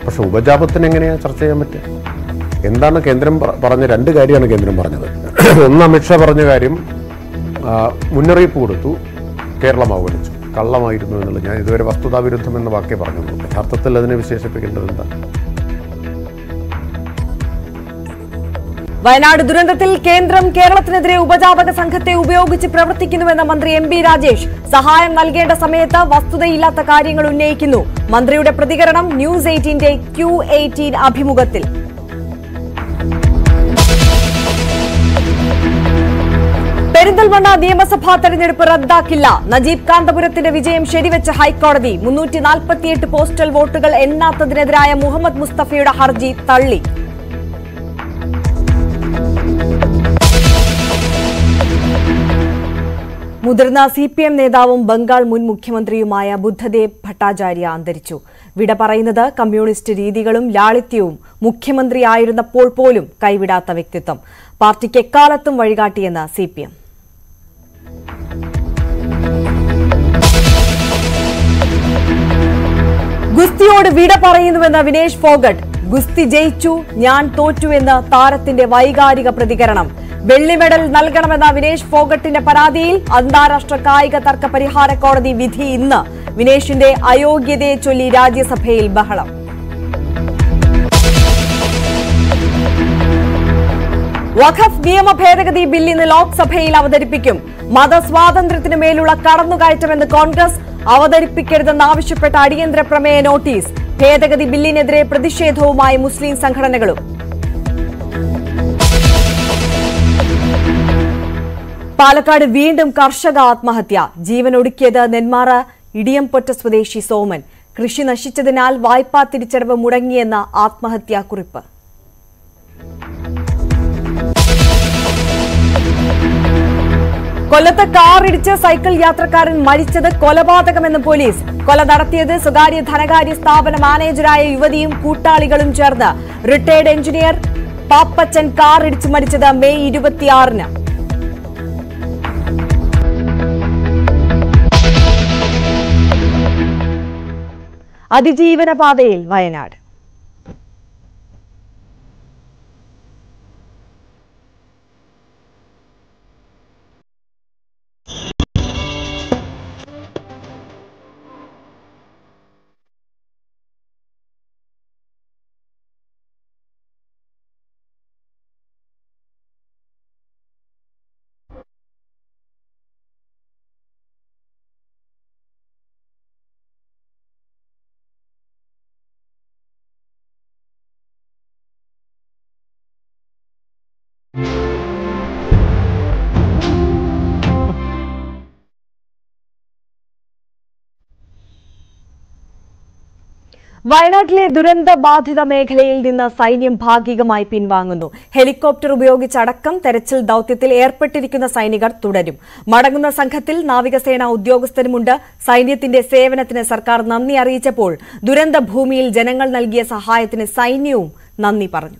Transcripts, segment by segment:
പക്ഷെ ഉപജാപത്തിന് എങ്ങനെയാണ് ചർച്ച ചെയ്യാൻ പറ്റുക എന്താണ് കേന്ദ്രം പറ- പറഞ്ഞ രണ്ട് കാര്യമാണ് കേന്ദ്രം പറഞ്ഞത് ഒന്ന് അമിത്ഷാ പറഞ്ഞ കാര്യം ആ, മുന്നറിയിപ്പ് കൊടുത്തു കേരളം അവഗണിച്ചു കള്ളമായിരുന്നു എന്നുള്ളത് ഞാൻ ഇതുവരെ വസ്തുതാവിരുദ്ധം എന്ന വാക്കേ പറഞ്ഞുള്ളൂ യഥാർത്ഥത്തിൽ അതിനെ വിശേഷിപ്പിക്കേണ്ടത് എന്താ വയനാട് ദുരന്തത്തിൽ കേന്ദ്രം കേരളത്തിനെതിരെ ഉപജാപക സംഘത്തെ ഉപയോഗിച്ച് പ്രവർത്തിക്കുന്നുവെന്ന മന്ത്രി എം ബി രാജേഷ് സഹായം നൽകേണ്ട സമയത്ത് വസ്തുതയില്ലാത്ത കാര്യങ്ങൾ ഉന്നയിക്കുന്നു മന്ത്രിയുടെ പ്രതികരണം ന്യൂസ് എയ്റ്റീന്റെ ക്യൂ എയ്റ്റീൻ അഭിമുഖത്തിൽ പെരിന്തൽമണ്ണ നിയമസഭാ തെരഞ്ഞെടുപ്പ് റദ്ദാക്കില്ല നജീബ് കാന്തപുരത്തിന്റെ വിജയം ശരിവെച്ച ഹൈക്കോടതി മുന്നൂറ്റി നാൽപ്പത്തിയെട്ട് പോസ്റ്റൽ വോട്ടുകൾ എണ്ണാത്തതിനെതിരായ മുഹമ്മദ് മുസ്തഫയുടെ ഹർജി തള്ളി മുതിർന്ന സി പി എം നേതാവും ബംഗാൾ മുൻ മുഖ്യമന്ത്രിയുമായ ബുദ്ധദേവ് ഭട്ടാചാര്യ അന്തരിച്ചു വിട പറയുന്നത് കമ്മ്യൂണിസ്റ്റ് രീതികളും ലാളിത്യവും മുഖ്യമന്ത്രിയായിരുന്നപ്പോൾ പോലും കൈവിടാത്ത വ്യക്തിത്വം പാർട്ടിക്ക് എക്കാലത്തും വഴികാട്ടിയെന്ന് സി പി എം ഗുസ്തിയോട് വിട പറയുന്നുവെന്ന് വിനേഷ് ഫോഗട്ട് ഗുസ്തി ജയിച്ചു ഞാൻ തോറ്റുവെന്ന് താരത്തിന്റെ വൈകാരിക പ്രതികരണം വെള്ളി മെഡൽ നൽകണമെന്ന വിനേഷ് ഫോഗട്ടിന്റെ പരാതിയിൽ അന്താരാഷ്ട്ര കായിക തർക്ക പരിഹാര കോടതി വിധി ഇന്ന് വിനേഷിന്റെ അയോഗ്യതയെ ചൊല്ലി രാജ്യസഭയിൽ ബഹളം വഖഫ് നിയമ ഭേദഗതി ബിൽ ഇന്ന് ലോക്സഭയിൽ അവതരിപ്പിക്കും മതസ്വാതന്ത്ര്യത്തിന് മേലുള്ള കടന്നുകയറ്റമെന്ന് കോൺഗ്രസ് അവതരിപ്പിക്കരുതെന്നാവശ്യപ്പെട്ട അടിയന്തര പ്രമേയ നോട്ടീസ് ഭേദഗതി ബില്ലിനെതിരെ പ്രതിഷേധവുമായി മുസ്ലിം സംഘടനകളും പാലക്കാട് വീണ്ടും കർഷക ആത്മഹത്യ ജീവനൊടുക്കിയത് നെന്മാറ ഇടിയംപൊറ്റ സ്വദേശി സോമൻ കൃഷി നശിച്ചതിനാൽ വായ്പാ തിരിച്ചടവ് മുടങ്ങിയെന്ന ആത്മഹത്യാക്കുറിപ്പ് കൊല്ലത്ത് കാർ ഇടിച്ച് സൈക്കിൾ യാത്രക്കാരൻ മരിച്ചത് കൊലപാതകമെന്ന് പോലീസ് കൊല നടത്തിയത് സ്വകാര്യ ധനകാര്യ സ്ഥാപന മാനേജരായ യുവതിയും കൂട്ടാളികളും ചേർന്ന് റിട്ടയർഡ് എഞ്ചിനീയർ പാപ്പച്ചൻ കാർ ഇടിച്ച് മരിച്ചത് മെയ് ഇരുപത്തിയാറിന് അതിജീവന പാതയിൽ വയനാട് വയനാട്ടിലെ ദുരന്ത ബാധിത മേഖലയിൽ നിന്ന് സൈന്യം ഭാഗികമായി പിൻവാങ്ങുന്നു ഹെലികോപ്റ്റർ ഉപയോഗിച്ചടക്കം തെരച്ചിൽ ദൌത്യത്തിൽ ഏർപ്പെട്ടിരിക്കുന്ന സൈനികർ തുടരും മടങ്ങുന്ന സംഘത്തിൽ നാവികസേന ഉദ്യോഗസ്ഥരുമുണ്ട് സൈന്യത്തിന്റെ സേവനത്തിന് സർക്കാർ നന്ദി അറിയിച്ചപ്പോൾ ദുരന്ത ഭൂമിയിൽ ജനങ്ങൾ നൽകിയ സഹായത്തിന് സൈന്യവും നന്ദി പറഞ്ഞു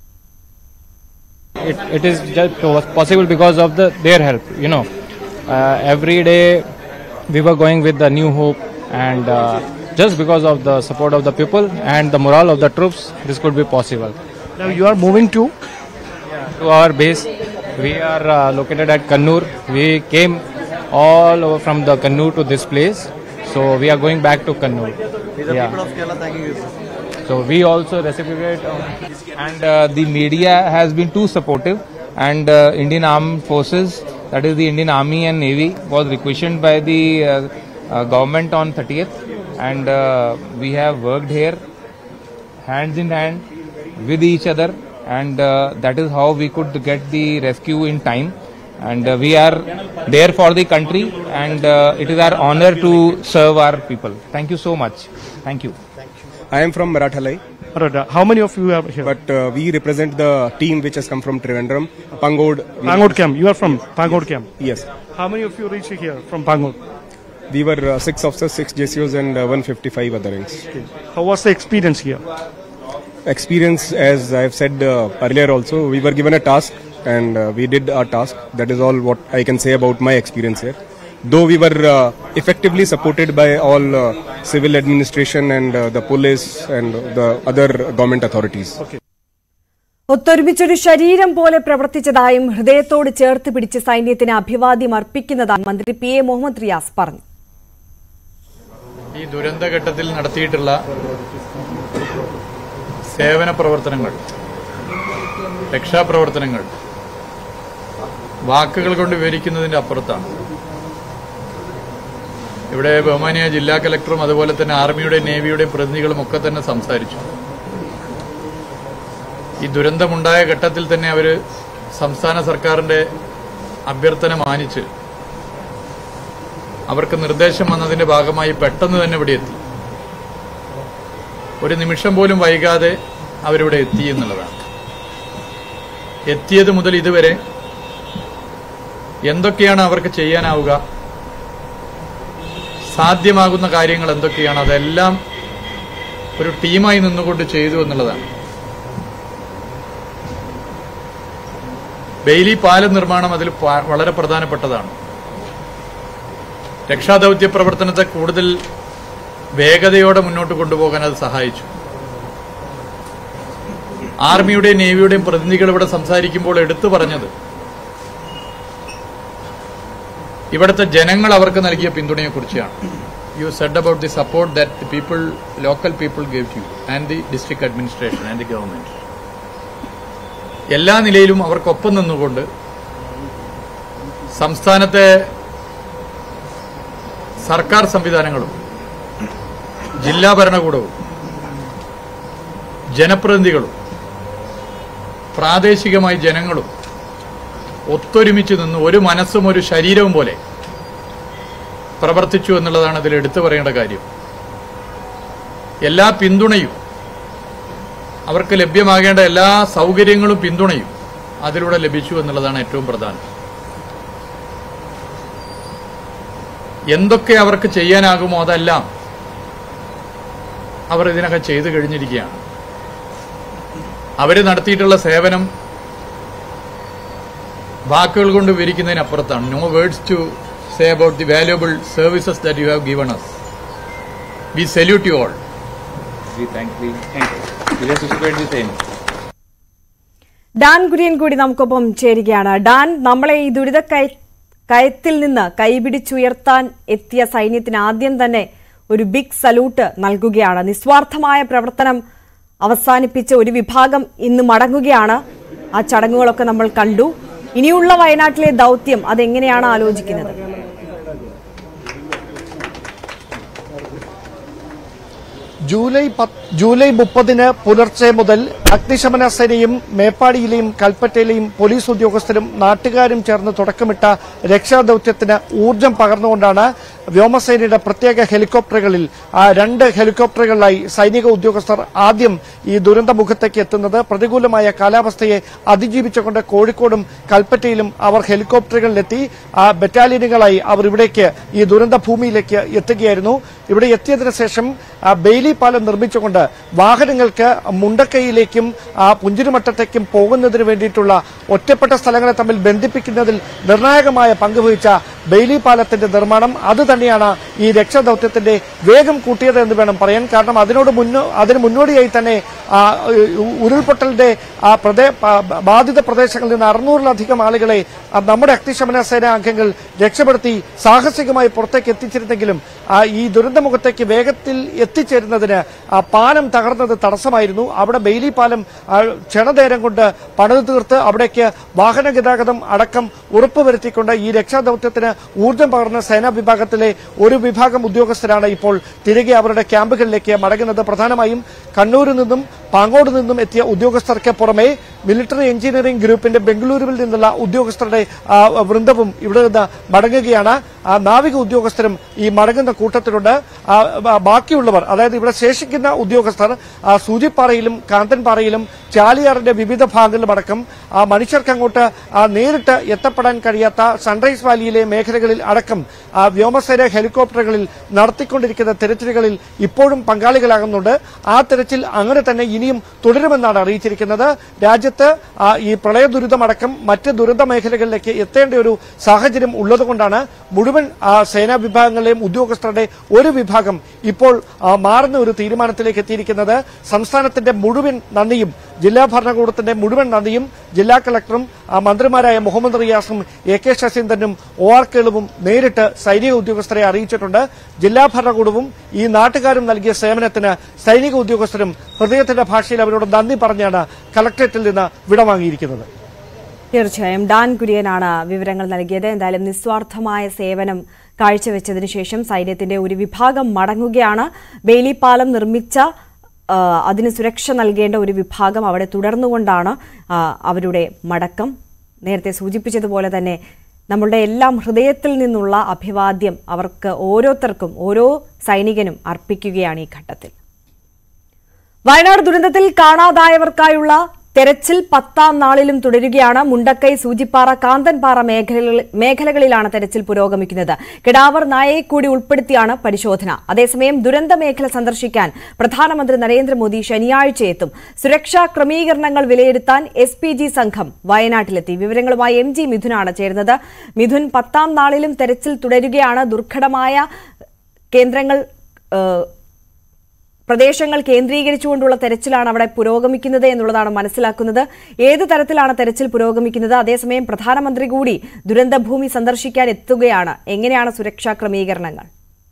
it, it is just was possible because of the their help you know uh, every day we were going with the new hope and uh, just because of the support of the people and the morale of the troops this could be possible Now you are moving to to our base we are uh, located at kannur we came all over from the kannur to this place so we are going back to kannur yeah. So we also reciprocate, uh, and uh, the media has been too supportive. And uh, Indian Armed Forces, that is the Indian Army and Navy, was requisitioned by the uh, uh, government on 30th, and uh, we have worked here hands in hand with each other, and uh, that is how we could get the rescue in time. And uh, we are there for the country, and uh, it is our honor to serve our people. Thank you so much. Thank you. I am from Marathalai, Maratha. How many of you are here? but uh, we represent the team which has come from Trivandrum, Pangod. Pangod camp. You are from Pangod camp. Yes, How many of you reached here from Pangod? we were uh, six officers, six JCOs, and uh, 155 other ranks. How was the experience here? Experience, as I have said uh, earlier, also we were given a task and uh, we did our task. That is all what I can say about my experience here. though we were uh, effectively supported by all uh, civil administration and uh, the police and the other government authorities. ഒത്തൊരുമിച്ചൊരു ശരീരം പോലെ പ്രവർത്തിച്ചതായും ഹൃദയത്തോട് ചേർത്ത് പിടിച്ച് സൈന്യത്തിന് അഭിവാദ്യം അർപ്പിക്കുന്നതായും മന്ത്രി P A Muhammad Riyas പറഞ്ഞു ഈ ദുരന്തഘട്ടത്തിൽ നടത്തിയിട്ടുള്ള സേവന പ്രവർത്തനങ്ങൾ രക്ഷാപ്രവർത്തനങ്ങൾ വാക്കുകൾ കൊണ്ട് വിവരിക്കുന്നതിന്റെ അപ്പുറത്താണ് ഇവിടെ ബഹുമാനിയ ജില്ലാ കലക്ടറും അതുപോലെ തന്നെ ആർമിയുടെയും നേവിയുടെയും പ്രതിനിധികളും ഒക്കെ തന്നെ സംസാരിച്ചു ഈ ദുരന്തമുണ്ടായ ഘട്ടത്തിൽ തന്നെ അവര് സംസ്ഥാന സർക്കാരിന്റെ അഭ്യർത്ഥന മാനിച്ച് അവർക്ക് നിർദ്ദേശം വന്നതിന്റെ ഭാഗമായി പെട്ടെന്ന് തന്നെ ഇവിടെ എത്തി ഒരു നിമിഷം പോലും വൈകാതെ അവരിവിടെ എത്തി എന്നുള്ളതാണ് എത്തിയത് മുതൽ ഇതുവരെ എന്തൊക്കെയാണ് അവർക്ക് ചെയ്യാനാവുക സാധ്യമാകുന്ന കാര്യങ്ങൾ എന്തൊക്കെയാണ് അതെല്ലാം ഒരു ടീമായി നിന്നുകൊണ്ട് ചെയ്തു എന്നുള്ളതാണ് ബെയിലി പാലം നിർമ്മാണം അതിൽ പ- വളരെ പ്രധാനപ്പെട്ടതാണ് രക്ഷാദൌത്യ പ്രവർത്തനത്തെ കൂടുതൽ വേഗതയോടെ മുന്നോട്ട് കൊണ്ടുപോകാൻ അത് സഹായിച്ചു ആർമിയുടെയും നേവിയുടെയും പ്രതിനിധികൾ ഇവിടെ സംസാരിക്കുമ്പോൾ എടുത്തു പറഞ്ഞത് ഇവിടുത്തെ ജനങ്ങൾ അവർക്ക് നൽകിയ പിന്തുണയെക്കുറിച്ചാണ് you said about the support that the people local people gave to and the district administration and the government എല്ലാ നിലയിലും അവർക്കൊപ്പം നിന്നുകൊണ്ട് സംസ്ഥാനത്തെ സർക്കാർ സംവിധാനങ്ങളും ജില്ലാ ഭരണകൂടവും ജനപ്രതിനിധികളും പ്രാദേശികമായി ജനങ്ങളും ഒത്തൊരുമിച്ച് നിന്ന് ഒരു മനസ്സും ഒരു ശരീരവും പോലെ പ്രവർത്തിച്ചു എന്നുള്ളതാണ് അതിൽ എടുത്തു പറയേണ്ട കാര്യം എല്ലാ പിന്തുണയും അവർക്ക് ലഭ്യമാകേണ്ട എല്ലാ സൗകര്യങ്ങളും പിന്തുണയും അതിലൂടെ ലഭിച്ചു എന്നുള്ളതാണ് ഏറ്റവും പ്രധാനം എന്തൊക്കെ അവർക്ക് ചെയ്യാനാകുമോ അതെല്ലാം അവർ ഇതിനൊക്കെ ചെയ്തു കഴിഞ്ഞിരിക്കുകയാണ് അവർ നടത്തിയിട്ടുള്ള സേവനം വാക്കുകൾ കൊണ്ട് വിവരിക്കുന്നതിനപ്പുറത്താണ് no words to say about the valuable services that you have given us we salute you all We thank we thank you. We just spread the same. Dan Kurian കൂടി നമുക്കൊപ്പം ചേരുകയാണ് ഡാൻ നമ്മളെ ഈ ദുരിത കയ- കയത്തിൽ നിന്ന് കൈപിടിച്ചുയർത്താൻ എത്തിയ സൈന്യത്തിന് ആദ്യം തന്നെ ഒരു ബിഗ് സല്യൂട്ട് നൽകുകയാണ് നിസ്വാർത്ഥമായ പ്രവർത്തനം അവസാനിപ്പിച്ച ഒരു വിഭാഗം ഇന്ന് മടങ്ങുകയാണ് ആ ചടങ്ങുകളൊക്കെ നമ്മൾ കണ്ടു ഇനിയുള്ള വയനാട്ടിലെ ദൗത്യം അതെങ്ങനെയാണ് ആലോചിക്കുന്നത് ജൂലൈ പത്ത് ജൂലൈ മുപ്പതിന് പുലർച്ചെ മുതൽ അഗ്നിശമന സേനയും മേപ്പാടിയിലെയും കൽപ്പറ്റയിലെയും പോലീസ് ഉദ്യോഗസ്ഥരും നാട്ടുകാരും ചേർന്ന് തുടക്കമിട്ട രക്ഷാദൌത്യത്തിന് ഊർജം പകർന്നുകൊണ്ടാണ് വ്യോമസേനയുടെ പ്രത്യേക ഹെലികോപ്റ്ററുകളിൽ ആ രണ്ട് ഹെലികോപ്റ്ററുകളിലായി സൈനിക ഉദ്യോഗസ്ഥർ ആദ്യം ഈ ദുരന്തമുഖത്തേക്ക് എത്തുന്നത് പ്രതികൂലമായ കാലാവസ്ഥയെ അതിജീവിച്ചുകൊണ്ട് കോഴിക്കോടും കൽപ്പറ്റയിലും അവർ ഹെലികോപ്റ്ററുകളിലെത്തി ആ ബറ്റാലിയനുകളായി അവർ ഇവിടേക്ക് ഈ ദുരന്ത ഭൂമിയിലേക്ക് എത്തുകയായിരുന്നു ഇവിടെ എത്തിയതിനു ശേഷം ആ ബെയിലി പാലം നിർമ്മിച്ചുകൊണ്ട് വാഹനങ്ങൾക്ക് മുണ്ടക്കൈയിലേക്കും ആ പുഞ്ചിരിമട്ടത്തേക്കും പോകുന്നതിന് വേണ്ടിയിട്ടുള്ള ഒറ്റപ്പെട്ട സ്ഥലങ്ങളെ തമ്മിൽ ബന്ധിപ്പിക്കുന്നതിൽ നിർണായകമായ പങ്കുവഹിച്ച ബെയിലി പാലത്തിന്റെ നിർമ്മാണം അത് തന്നെയാണ് ഈ രക്ഷാദൌത്യത്തിന്റെ വേഗം കൂട്ടിയത് എന്ന് വേണം പറയാൻ കാരണം അതിനോട് മുന്നോ അതിന് മുന്നോടിയായി തന്നെ ആ, ഉ- ഉരുൾപൊട്ടലിന്റെ ആ പ്രദേ പ- ബാധിത പ്രദേശങ്ങളിൽ നിന്ന് അറുന്നൂറിലധികം ആളുകളെ ആ, നമ്മുടെ അഗ്നിശമന സേനാ അംഗങ്ങൾ രക്ഷപ്പെടുത്തി സാഹസികമായി പുറത്തേക്ക് എത്തിച്ചിരുന്നെങ്കിലും ആ, ഈ ദുരന്തമുഖത്തേക്ക് വേഗത്തിൽ എത്തിച്ചേരുന്നതിന് ആ പാലം തകർന്നത് തടസ്സമായിരുന്നു അവിടെ ബെയിലി പാലം ആ, ക്ഷണനേരം കൊണ്ട് പണിത് തീർത്ത് അവിടേക്ക് വാഹന ഗതാഗതം അടക്കം ഉറപ്പുവരുത്തിക്കൊണ്ട് ഈ രക്ഷാദൌത്യത്തിന് ഊർജ്ജം പകർന്ന സേനാ വിഭാഗത്തിലെ ഒരു വിഭാഗം ഉദ്യോഗസ്ഥരാണ് ഇപ്പോൾ തിരികെ അവരുടെ ക്യാമ്പുകളിലേക്ക് മടങ്ങുന്നത് പ്രധാനമായും കണ്ണൂരിൽ നിന്നും പാങ്ങോട് നിന്നും എത്തിയ ഉദ്യോഗസ്ഥർക്ക് പുറമെ മിലിറ്ററി എഞ്ചിനീയറിംഗ് ഗ്രൂപ്പിന്റെ ബംഗളൂരുവിൽ നിന്നുള്ള ഉദ്യോഗസ്ഥരുടെ ആ, വൃന്ദവും ഇവിടെ നിന്ന് മടങ്ങുകയാണ് ആ, നാവിക ഉദ്യോഗസ്ഥരും ഈ മടങ്ങുന്ന കൂട്ടത്തിലുണ്ട് ആ, ബ- ബാക്കിയുള്ളവർ അതായത് ഇവിടെ ശേഷിക്കുന്ന ഉദ്യോഗസ്ഥർ ആ, സൂചിപ്പാറയിലും കാന്തൻപാറയിലും ചാലിയാറിന്റെ വിവിധ ഭാഗങ്ങളിലുമടക്കം ആ മനുഷ്യർക്ക് അങ്ങോട്ട് ആ, നേരിട്ട് എത്തപ്പെടാൻ കഴിയാത്ത സൺറൈസ് വാലിയിലെ മേഖലകളിൽ അടക്കം ആ, വ്യോമസേന ഹെലികോപ്റ്ററുകളിൽ നടത്തിക്കൊണ്ടിരിക്കുന്ന തെരച്ചിലുകളിൽ ഇപ്പോഴും പങ്കാളികളാകുന്നുണ്ട് ആ തെരച്ചിൽ അങ്ങനെ തന്നെ ഇനി ഇനിയും തുടരുമെന്നാണ് അറിയിച്ചിരിക്കുന്നത് രാജ്യത്ത് ആ, ഈ പ്രളയ ദുരിതമടക്കം മറ്റ് ദുരന്ത മേഖലകളിലേക്ക് എത്തേണ്ട ഒരു സാഹചര്യം ഉള്ളതുകൊണ്ടാണ് മുഴുവൻ ആ, സേനാ വിഭാഗങ്ങളിലെയും ഉദ്യോഗസ്ഥരുടെ ഒരു വിഭാഗം ഇപ്പോൾ ആ, മാറുന്ന ഒരു തീരുമാനത്തിലേക്ക് എത്തിയിരിക്കുന്നത് സംസ്ഥാനത്തിന്റെ മുഴുവൻ നന്ദിയും ജില്ലാ ഭരണകൂടത്തിന്റെ മുഴുവൻ നന്ദിയും ജില്ലാ കളക്ടറും ആ, മന്ത്രിമാരായ മുഹമ്മദ് റിയാസും എ കെ ശശീന്ദ്രനും ഒ ആർ കേളുവും നേരിട്ട് സൈനിക ഉദ്യോഗസ്ഥരെ അറിയിച്ചിട്ടുണ്ട് ജില്ലാ ഭരണകൂടവും ഈ നാട്ടുകാരും നൽകിയ സേവനത്തിന് സൈനിക ഉദ്യോഗസ്ഥരും ഹൃദയത്തിന്റെ ഭാഷയിൽ അവരോട് നന്ദി പറഞ്ഞാണ് കളക്ടറേറ്റിൽ നിന്ന് വിടവാങ്ങിയിരിക്കുന്നത് തീർച്ചയായും ഡാൻ കുര്യനാണ് വിവരങ്ങൾ നൽകിയത് എന്തായാലും നിസ്വാർത്ഥമായ സേവനം കാഴ്ചവെച്ചതിനു ശേഷം സൈന്യത്തിന്റെ ഒരു വിഭാഗം മടങ്ങുകയാണ് ബെയിലി പാലം നിർമ്മിച്ച ആ, അതിന് സുരക്ഷ നൽകേണ്ട ഒരു വിഭാഗം അവിടെ തുടർന്നുകൊണ്ടാണ് ആ, അവരുടെ മടക്കം നേരത്തെ സൂചിപ്പിച്ചതുപോലെ തന്നെ നമ്മളുടെ എല്ലാം ഹൃദയത്തിൽ നിന്നുള്ള അഭിവാദ്യം അവർക്ക് ഓരോരുത്തർക്കും ഓരോ സൈനികനും അർപ്പിക്കുകയാണ് ഈ ഘട്ടത്തിൽ വയനാട് ദുരന്തത്തിൽ കാണാതായവർക്കായുള്ള തെരച്ചിൽ പത്താം നാളിലും തുടരുകയാണ് മുണ്ടക്കൈ സൂചിപ്പാറ കാന്തൻപാറ മേഖലകളിൽ- മേഖലകളിലാണ് തെരച്ചിൽ പുരോഗമിക്കുന്നത് കിടാവർ നായയെ കൂടി ഉൾപ്പെടുത്തിയാണ് പരിശോധന അതേസമയം ദുരന്ത മേഖല സന്ദർശിക്കാൻ പ്രധാനമന്ത്രി നരേന്ദ്രമോദി ശനിയാഴ്ച എത്തും സുരക്ഷാ ക്രമീകരണങ്ങൾ വിലയിരുത്താൻ എസ് പി ജി സംഘം വയനാട്ടിലെത്തി വിവരങ്ങളുമായി എം ജി മിഥുനാണ് ചേരുന്നത് മിഥുൻ പത്താം നാളിലും തെരച്ചിൽ തുടരുകയാണ് ദുർഘടമായ കേന്ദ്രങ്ങൾ ഏഹ്, പ്രദേശങ്ങൾ കേന്ദ്രീകരിച്ചുകൊണ്ടുള്ള തെരച്ചിലാണ് അവിടെ പുരോഗമിക്കുന്നത് എന്നുള്ളതാണ് മനസ്സിലാക്കുന്നത് ഏത് തരത്തിലാണ് തെരച്ചിൽ പുരോഗമിക്കുന്നത് അതേസമയം പ്രധാനമന്ത്രി കൂടി ദുരന്തഭൂമി സന്ദർശിക്കാൻ എത്തുകയാണ് എങ്ങനെയാണ് സുരക്ഷാ ക്രമീകരണങ്ങൾ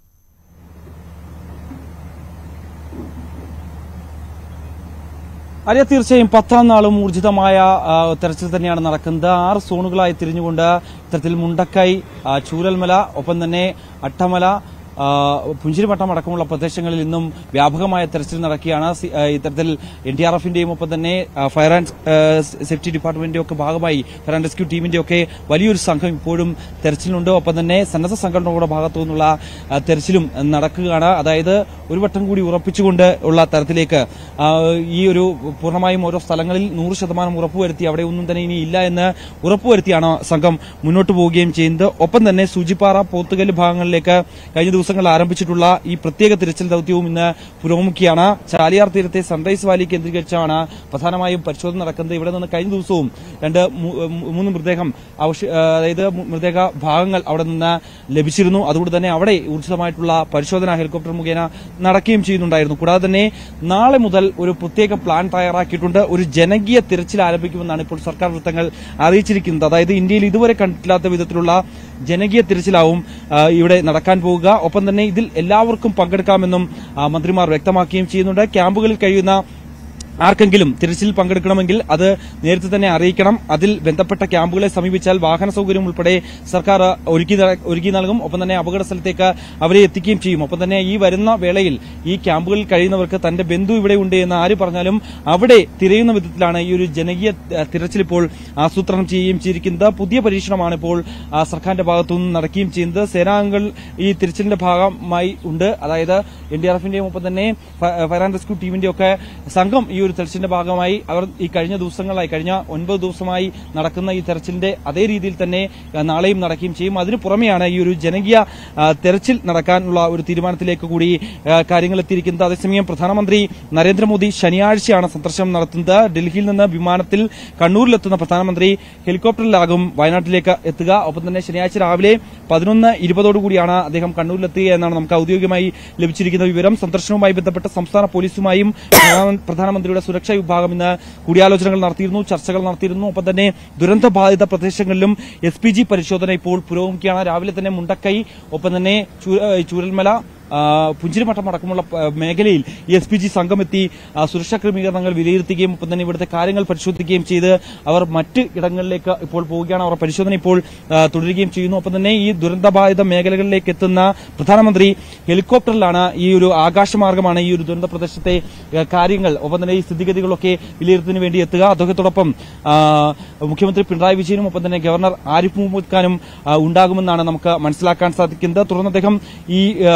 അതെ തീർച്ചയായും പത്താം നാളും ഊർജിതമായ ആ, തെരച്ചിൽ തന്നെയാണ് നടക്കുന്നത് ആറ് സോണുകളായി തിരിഞ്ഞുകൊണ്ട് ഇത്തരത്തിൽ മുണ്ടക്കൈ ആ, ചൂരൽമല ഒപ്പം തന്നെ അട്ടമല ആ, പുഞ്ചിരിമട്ടം അടക്കമുള്ള പ്രദേശങ്ങളിൽ ഇന്നും വ്യാപകമായ തെരച്ചിൽ നടക്കുകയാണ് സി- ആ, ഇത്തരത്തിൽ എൻ ഡി ആർ എഫിന്റെയും ഒപ്പം തന്നെ ആ, ഫയർ ആൻഡ് ആ, സേഫ്റ്റി ഡിപ്പാർട്ട്മെന്റിന്റെ ഒക്കെ ഭാഗമായി ഫയർ ആൻഡ് റെസ്ക്യൂ ടീമിന്റെ ഒക്കെ വലിയൊരു സംഘം ഇപ്പോഴും തെരച്ചിലുണ്ട് ഒപ്പം തന്നെ സന്നദ്ധ സംഘടനകളുടെ ഭാഗത്തു നിന്നുള്ള ആ, തെരച്ചിലും നടക്കുകയാണ് അതായത് ഒരു വട്ടം കൂടി ഉറപ്പിച്ചുകൊണ്ട് ഉള്ള തരത്തിലേക്ക് ആ, ഈ ഒരു പൂർണ്ണമായും ഓരോ സ്ഥലങ്ങളിൽ നൂറ് ശതമാനം ഉറപ്പുവരുത്തി അവിടെ ഒന്നും തന്നെ ഇനി ഇല്ല എന്ന് ഉറപ്പുവരുത്തിയാണ് സംഘം മുന്നോട്ട് പോവുകയും ചെയ്യുന്നത് ഒപ്പം തന്നെ സൂചിപ്പാറ പോത്തുകല്ല് ഭാഗങ്ങളിലേക്ക് കഴിഞ്ഞ ദിവസങ്ങളിൽ ആരംഭിച്ചിട്ടുള്ള ഈ പ്രത്യേക തിരച്ചിൽ ദൌത്യവും ഇന്ന് പുരോഗമിക്കുകയാണ് ചാലിയാർ തീരത്തെ സൺറൈസ് വാലി കേന്ദ്രീകരിച്ചാണ് പ്രധാനമായും പരിശോധന നടക്കുന്നത് ഇവിടെ നിന്ന് കഴിഞ്ഞ ദിവസവും രണ്ട് മൂ- മൂന്ന് മൃതദേഹം അവശ- ആ, അതായത് മൃതദേഹ ഭാഗങ്ങൾ അവിടെ നിന്ന് ലഭിച്ചിരുന്നു അതുകൊണ്ട് തന്നെ അവിടെ ഊർജിതമായിട്ടുള്ള പരിശോധന ഹെലികോപ്റ്റർ മുഖേന നടക്കുകയും ചെയ്യുന്നുണ്ടായിരുന്നു കൂടാതെ തന്നെ നാളെ മുതൽ ഒരു പ്രത്യേക പ്ലാൻ തയ്യാറാക്കിയിട്ടുണ്ട് ഒരു ജനകീയ തിരച്ചിൽ ആരംഭിക്കുമെന്നാണ് ഇപ്പോൾ സർക്കാർ വൃത്തങ്ങൾ അറിയിച്ചിരിക്കുന്നത് അതായത് ഇന്ത്യയിൽ ഇതുവരെ കണ്ടിട്ടില്ലാത്ത വിധത്തിലുള്ള ജനകീയ തിരച്ചിലാവും ആ, ഇവിടെ നടക്കാൻ പോവുക ഒപ്പം തന്നെ ഇതിൽ എല്ലാവർക്കും പങ്കെടുക്കാമെന്നും ആ, മന്ത്രിമാർ വ്യക്തമാക്കുകയും ചെയ്യുന്നുണ്ട് ക്യാമ്പുകളിൽ കഴിയുന്ന ആർക്കെങ്കിലും തിരച്ചിൽ പങ്കെടുക്കണമെങ്കിൽ അത് നേരത്തെ തന്നെ അറിയിക്കണം അതിൽ ബന്ധപ്പെട്ട ക്യാമ്പുകളെ സമീപിച്ചാൽ വാഹന സൗകര്യം ഉൾപ്പെടെ സർക്കാർ ഒരുക്കി ന- ഒരുക്കി നൽകും ഒപ്പം തന്നെ അപകട സ്ഥലത്തേക്ക് അവരെ എത്തിക്കുകയും ചെയ്യും ഒപ്പം തന്നെ ഈ വരുന്ന വേളയിൽ ഈ ക്യാമ്പുകളിൽ കഴിയുന്നവർക്ക് തന്റെ ബന്ധു ഇവിടെ ഉണ്ട് എന്ന് ആര് പറഞ്ഞാലും അവിടെ തിരയുന്ന വിധത്തിലാണ് ഈ ഒരു ജനകീയ ആ, തിരച്ചിൽ ഇപ്പോൾ ആസൂത്രണം ചെയ്യുകയും ചെയ്തിരിക്കുന്നത് പുതിയ പരീക്ഷണമാണ് ഇപ്പോൾ ആ, സർക്കാരിന്റെ ഭാഗത്തുനിന്ന് നടക്കുകയും ചെയ്യുന്നത് സേനാംഗങ്ങൾ ഈ തിരച്ചിലിന്റെ ഭാഗമായി ഉണ്ട് അതായത് എൻ ഡി ആർ എഫിന്റെയും ഒപ്പം തന്നെ ഫ- ഫയർ ആൻഡ് റെസ്ക്യൂ ടീമിന്റെ ഒക്കെ സംഘം ഈ ഒരു തെരച്ചിലിന്റെ ഭാഗമായി അവർ ഈ കഴിഞ്ഞ ദിവസങ്ങളായി കഴിഞ്ഞ ഒൻപത് ദിവസമായി നടക്കുന്ന ഈ തെരച്ചിലിന്റെ അതേ രീതിയിൽ തന്നെ ആ, നാളെയും നടക്കുകയും ചെയ്യും അതിനു പുറമെയാണ് ഈ ഒരു ജനകീയ ആ, തെരച്ചിൽ നടക്കാനുള്ള ഒരു തീരുമാനത്തിലേക്ക് കൂടി ആ, കാര്യങ്ങൾ എത്തിയിരിക്കുന്നത് അതേസമയം പ്രധാനമന്ത്രി നരേന്ദ്രമോദി ശനിയാഴ്ചയാണ് സന്ദർശനം നടത്തുന്നത് ഡൽഹിയിൽ നിന്ന് വിമാനത്തിൽ കണ്ണൂരിലെത്തുന്ന പ്രധാനമന്ത്രി ഹെലികോപ്റ്ററിലാകും വയനാട്ടിലേക്ക് എത്തുക ഒപ്പം തന്നെ ശനിയാഴ്ച രാവിലെ പതിനൊന്ന് ഇരുപതോടുകൂടിയാണ് അദ്ദേഹം കണ്ണൂരിലെത്തുക എന്നാണ് നമുക്ക് ഔദ്യോഗികമായി ലഭിച്ചിരിക്കുന്ന വിവരം സന്ദർശനവുമായി ബന്ധപ്പെട്ട് സംസ്ഥാന പോലീസുമായും പ്രധാന- പ്രധാനമന്ത്രിയുടെ സുരക്ഷാ വിഭാഗം ഇന്ന് കൂടിയാലോചനകൾ നടത്തിയിരുന്നു ചർച്ചകൾ നടത്തിയിരുന്നു ഒപ്പം തന്നെ ദുരന്ത ബാധിത പ്രദേശങ്ങളിലും എസ് പി ജി പരിശോധന ഇപ്പോൾ പുരോഗമിക്കുകയാണ് രാവിലെ തന്നെ മുണ്ടക്കൈ ഒപ്പം തന്നെ ചൂ- ഏഹ് ചൂരൽമല ആ, പുഞ്ചിരിമട്ടം അടക്കമുള്ള ആ, മേഖലയിൽ എസ് പി ജി സംഘമെത്തി ആ, സുരക്ഷാ ക്രമീകരണങ്ങൾ വിലയിരുത്തുകയും ഒപ്പം തന്നെ ഇവിടുത്തെ കാര്യങ്ങൾ പരിശോധിക്കുകയും ചെയ്ത് അവർ മറ്റ് ഇടങ്ങളിലേക്ക് ഇപ്പോൾ പോവുകയാണ് അവർ പരിശോധന ഇപ്പോൾ ആ, തുടരുകയും ചെയ്യുന്നു ഒപ്പം തന്നെ ഈ ദുരന്തബാധിത മേഖലകളിലേക്ക് എത്തുന്ന പ്രധാനമന്ത്രി ഹെലികോപ്റ്ററിലാണ് ഈ ഒരു ആകാശമാർഗമാണ് ഈ ഒരു ദുരന്ത പ്രദേശത്തെ ആ, കാര്യങ്ങൾ ഒപ്പം തന്നെ ഈ സ്ഥിതിഗതികളൊക്കെ വിലയിരുത്തുന്നതിന് വേണ്ടി എത്തുക അദ്ദേഹത്തോടൊപ്പം ആ, മുഖ്യമന്ത്രി പിണറായി വിജയനും ഒപ്പം തന്നെ ഗവർണർ ആരിഫ് മുഹമ്മദ് ഖാനും ആ, ഉണ്ടാകുമെന്നാണ് നമുക്ക് മനസ്സിലാക്കാൻ സാധിക്കുന്നത് തുടർന്ന് അദ്ദേഹം ഈ ആ, ആകാശ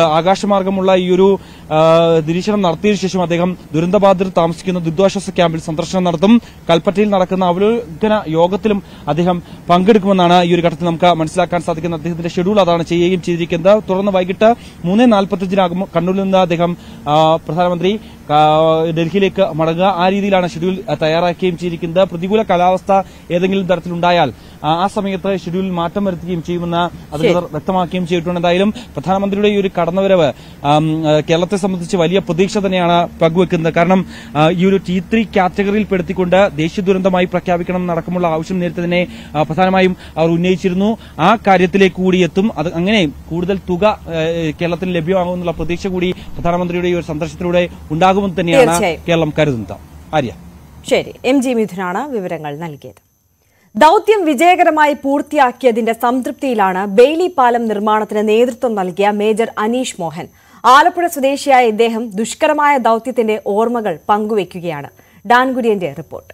ആകാശമാർഗമുള്ള ഈ ഒരു ആ, നിരീക്ഷണം നടത്തിയതിനു ശേഷം അദ്ദേഹം ദുരന്തബാധിതർ താമസിക്കുന്ന ദുരിതാശ്വാസ ക്യാമ്പിൽ സന്ദർശനം നടത്തും കൽപ്പറ്റയിൽ നടക്കുന്ന അവലോകന യോഗത്തിലും അദ്ദേഹം പങ്കെടുക്കുമെന്നാണ് ഈ ഒരു ഘട്ടത്തിൽ നമുക്ക് മനസ്സിലാക്കാൻ സാധിക്കുന്ന അദ്ദേഹത്തിന്റെ ഷെഡ്യൂൾ അതാണ് ചെയ്യുകയും ചെയ്തിരിക്കുന്നത് തുടർന്ന് വൈകിട്ട് മൂന്ന് നാൽപ്പത്തഞ്ചിനാകും കണ്ണൂരിൽ നിന്ന് അദ്ദേഹം ആ, പ്രധാനമന്ത്രി ആ, ഡൽഹിയിലേക്ക് മടങ്ങുക ആ രീതിയിലാണ് ഷെഡ്യൂൾ ആ, തയ്യാറാക്കുകയും ചെയ്തിരിക്കുന്നത് പ്രതികൂല കാലാവസ്ഥ ഏതെങ്കിലും തരത്തിലുണ്ടായാൽ ആ, ആ സമയത്ത് ഷെഡ്യൂളിൽ മാറ്റം വരുത്തുകയും ചെയ്യുമെന്ന് അധികൃതർ വ്യക്തമാക്കുകയും ചെയ്തിട്ടുണ്ട് എന്തായാലും പ്രധാനമന്ത്രിയുടെ ഈ ഒരു കടന്നുവരവ് ആം, ആ, കേരളത്തെ സംബന്ധിച്ച് വലിയ പ്രതീക്ഷ തന്നെയാണ് പങ്കുവെക്കുന്നത് കാരണം ആ, ഈ ഒരു ടി ത്രീ കാറ്റഗറിയിൽ പെടുത്തിക്കൊണ്ട് ദേശീയ ദുരന്തമായി പ്രഖ്യാപിക്കണം നടക്കമുള്ള ആവശ്യം നേരത്തെ തന്നെ ആ, പ്രധാനമായും അവർ ഉന്നയിച്ചിരുന്നു ആ കാര്യത്തിലേക്ക് കൂടി എത്തും അത് അങ്ങനെ കൂടുതൽ തുക ആ, കേരളത്തിന് ലഭ്യമാകുമെന്നുള്ള പ്രതീക്ഷ കൂടി പ്രധാനമന്ത്രിയുടെ ഈ ഒരു സന്ദർശനത്തിലൂടെ ഉണ്ടാകുമെന്ന് തന്നെയാണ് തീർച്ചയായും. കേരളം കരുതുന്നത് ആര്യ ശരി എം ജി മിഥുനാണ് വിവരങ്ങൾ നൽകിയത് ദൗത്യം വിജയകരമായി പൂർത്തിയാക്കിയതിന്റെ സംതൃപ്തിയിലാണ് ബെയ്ലി പാലം നിർമ്മാണത്തിന് നേതൃത്വം നൽകിയ മേജർ അനീഷ് മോഹൻ ആലപ്പുഴ സ്വദേശിയായ ഇദ്ദേഹം ദുഷ്കരമായ ദൗത്യത്തിന്റെ ഓർമ്മകൾ പങ്കുവയ്ക്കുകയാണ് ഡാൻകുര്യന്റെ റിപ്പോർട്ട്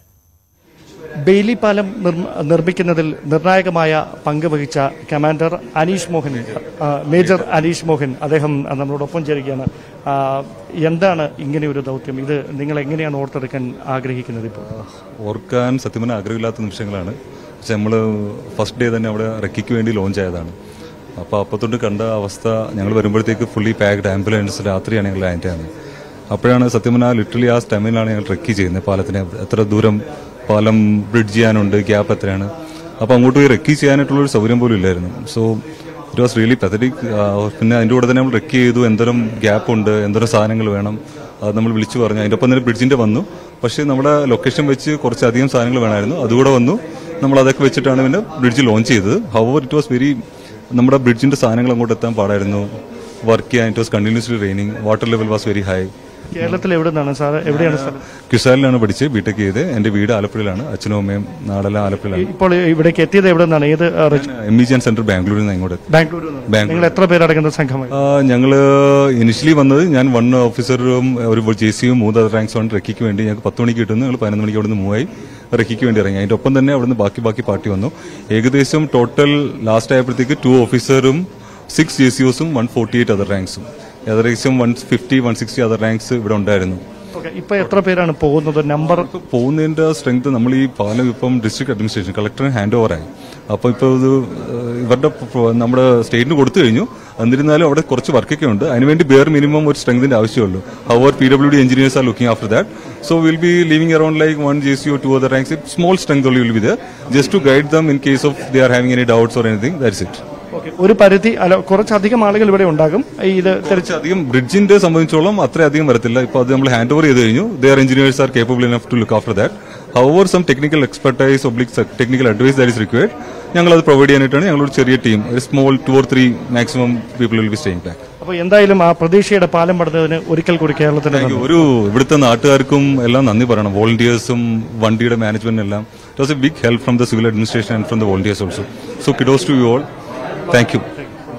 ബെയിലി പാലം നിർമ്മ- നിർമ്മിക്കുന്നതിൽ നിർണായകമായ പങ്ക് വഹിച്ച കമാൻഡർ അനീഷ് മോഹൻ ആ, മേജർ അനീഷ് മോഹൻ അദ്ദേഹം നമ്മളോടൊപ്പം ചേരുകയാണ് ആ, എന്താണ് ഇങ്ങനെ ഒരു ദൗത്യം ഇത് നിങ്ങൾ എങ്ങനെയാണ് ഓർത്തെടുക്കാൻ ആഗ്രഹിക്കുന്നത് ഇപ്പോൾ ഓർക്കാൻ സത്യം പറഞ്ഞാൽ ആഗ്രഹമില്ലാത്ത നിമിഷങ്ങളാണ് പക്ഷെ നമ്മൾ ഫസ്റ്റ് ഡേ തന്നെ അവിടെ റെക്കിക്ക് വേണ്ടി ലോഞ്ച് ആയതാണ് അപ്പോൾ അപ്പത്തൊട്ട് കണ്ട അവസ്ഥ ഞങ്ങൾ വരുമ്പോഴത്തേക്ക് ഫുള്ളി പാക്ഡ് ആംബുലൻസ് രാത്രിയാണ് ഞങ്ങൾ ലാൻഡ് ചെയ്യുന്നത് അപ്പോഴാണ് സത്യം പറഞ്ഞാൽ ലിറ്ററലി ആ സ്റ്റെമിലാണ് ഞങ്ങൾ ട്രെക്ക് ചെയ്യുന്നത് പാലത്തിന് എത്ര ദൂരം പാലം ബ്രിഡ്ജ് ചെയ്യാനുണ്ട് ഗ്യാപ്പ് എത്രയാണ് അപ്പോൾ അങ്ങോട്ട് പോയി റെക്കി ചെയ്യാനായിട്ടുള്ളൊരു സൗകര്യം പോലും ഇല്ലായിരുന്നു so it was really pathetic പിന്നെ അതിൻ്റെ കൂടെ തന്നെ നമ്മൾ റെക്കി ചെയ്തു എന്തോരം ഗ്യാപ്പ് ഉണ്ട് എന്തോരം സാധനങ്ങൾ വേണം അത് നമ്മൾ വിളിച്ചു പറഞ്ഞു അതിൻ്റെ ഒപ്പം തന്നെ ബ്രിഡ്ജിൻ്റെ വന്നു പക്ഷേ നമ്മുടെ ലൊക്കേഷൻ വെച്ച് കുറച്ചധികം സാധനങ്ങൾ വേണമായിരുന്നു അതുകൂടെ വന്നു നമ്മൾ അതൊക്കെ വെച്ചിട്ടാണ് പിന്നെ ബ്രിഡ്ജ് ലോഞ്ച് ചെയ്തത് ഹവർ ഇറ്റ് വാസ് വെരി നമ്മുടെ ബ്രിഡ്ജിൻ്റെ സാധനങ്ങൾ അങ്ങോട്ട് എത്താൻ പാടായിരുന്നു വർക്ക് ചെയ്യാൻ it was continuously raining water level was very high കേരളത്തിൽ എവിടെ നിന്നാണ് സാർ എവിടെയാണ് സ്ഥലം കിസാലിലാണ് പഠിച്ച് ബിടെക് ചെയ്ത് എൻ്റെ വീട് ആലപ്പുഴയിലാണ് അച്ഛനും അമ്മയും നാടെല്ലാം ആലപ്പുഴയിലാണ് ഇപ്പോൾ ഇവിടേക്ക് എത്തിയത് എവിടെ നിന്നാണ് ഏത് ആ, റെജി- M E G and centre ബാംഗ്ലൂരിൽ നിന്ന് ഇങ്ങോട്ട് എത്തി. ബാംഗ്ലൂരിൽ നിന്നാണ് ബാംഗ്ലൂർ. നിങ്ങൾ എത്ര പേരടങ്ങുന്ന സംഘമായി ആ, ഞങ്ങള് ഇനിഷ്യലി വന്നത് ഞാൻ വൺ ഓഫീസറും ഒരു ജെ സിയും മൂന്ന് അതർ റാങ്ക്സ് വൺ റെക്കിക്ക് വേണ്ടി ഞങ്ങൾക്ക് പത്ത് മണിക്ക് കിട്ടുന്നു ഞങ്ങൾ പതിനൊന്ന് മണിക്ക് അവിടുന്ന് മൂവായി റെക്കിക്ക് വേണ്ടി ഇറങ്ങി അതിന്റെ ഒപ്പം തന്നെ അവിടുന്ന് ബാക്കി ബാക്കി പാർട്ടി വന്നു ഏകദേശം ടോട്ടൽ ലാസ്റ്റ് ആയപ്പോഴത്തേക്ക് ടു ഓഫീസറും സിക്സ് ജെ സിഒസും വൺ ഫോർട്ടി എയ്റ്റ് അതർ റാങ്ക്സും ഏകദേശം one fifty one sixty other ranks ഇവിടെ ഉണ്ടായിരുന്നു ഓക്കെ ഇപ്പൊ എത്ര പേരാണ് പോകുന്നത് നമ്പർ ഇപ്പൊ പോകുന്നതിന്റെ സ്ട്രെങ്ത് നമ്മൾ ഈ പാലം ഇപ്പം ഡിസ്ട്രിക്ട് അഡ്മിനിസ്ട്രേഷൻ കളക്ടറിന് ഹാൻഡ് ഓവർ ആയി അപ്പൊ ഇപ്പൊ ഇത് ഏഹ്, ഇവരുടെ പ്ര- നമ്മുടെ സ്റ്റേറ്റിന് കൊടുത്തു കഴിഞ്ഞു എന്നിരുന്നാലും അവിടെ കുറച്ച് വർക്കൊക്കെ ഉണ്ട് അതിനുവേണ്ടി ബെയർ മിനിമം ഒരു സ്ട്രെങ്തിന്റെ ആവശ്യമുള്ളൂ അവർ P W D engineers are looking after that so will be living around like one J C O two other ranks small strength only will be there just to guide them in case of they are having any doubts or anything that's it okay ഒരു പരിധി അല്ല കുറച്ചധികം ആളുകൾ ഇവിടെ ഉണ്ടാകും ഈ ഇത് കുറച്ചധികം ബ്രിഡ്ജിന്റെ സംബന്ധിച്ചോളം അത്രയധികം വരത്തില്ല ഇപ്പൊ അത് നമ്മൾ ഹാൻഡ് ഓവർ ചെയ്ത് കഴിഞ്ഞു their engineers are capable enough to look after that our some technical expertise oblique technical advice that is required ഞങ്ങൾ അത് പ്രൊവൈഡ് ചെയ്യാനായിട്ടാണ് ഞങ്ങളൊരു ചെറിയ ടീം ഒരു small two or three maximum people will be staying back അപ്പോൾ എന്തായാലും ആ പ്രതീക്ഷയുടെ പാലം പടുന്നതിന് ഒരിക്കൽ കൂടി കേരളത്തിന് താങ്ക് യു. നന്ദി. ഒരു ഇവിടുത്തെ നാട്ടുകാർക്കും എല്ലാം നന്ദി പറയണം വോളണ്ടിയേഴ്സും വണ്ടിയുടെ മാനേജ്മെന്റിനും എല്ലാം it was a big help from the civil administration and from the volunteers also so kudos to you all thank you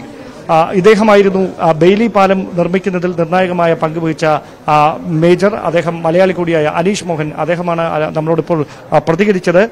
ആ, ഇദ്ദേഹമായിരുന്നു ആ, ബെയിലി പാലം നിർമ്മിക്കുന്നതിൽ നിർണായകമായ പങ്കുവഹിച്ച ആ, മേജർ അദ്ദേഹം മലയാളി കൂടിയായ അനീഷ് മോഹൻ അദ്ദേഹമാണ് ആ, നമ്മളോടിപ്പോൾ ആ, പ്രതികരിച്ചത്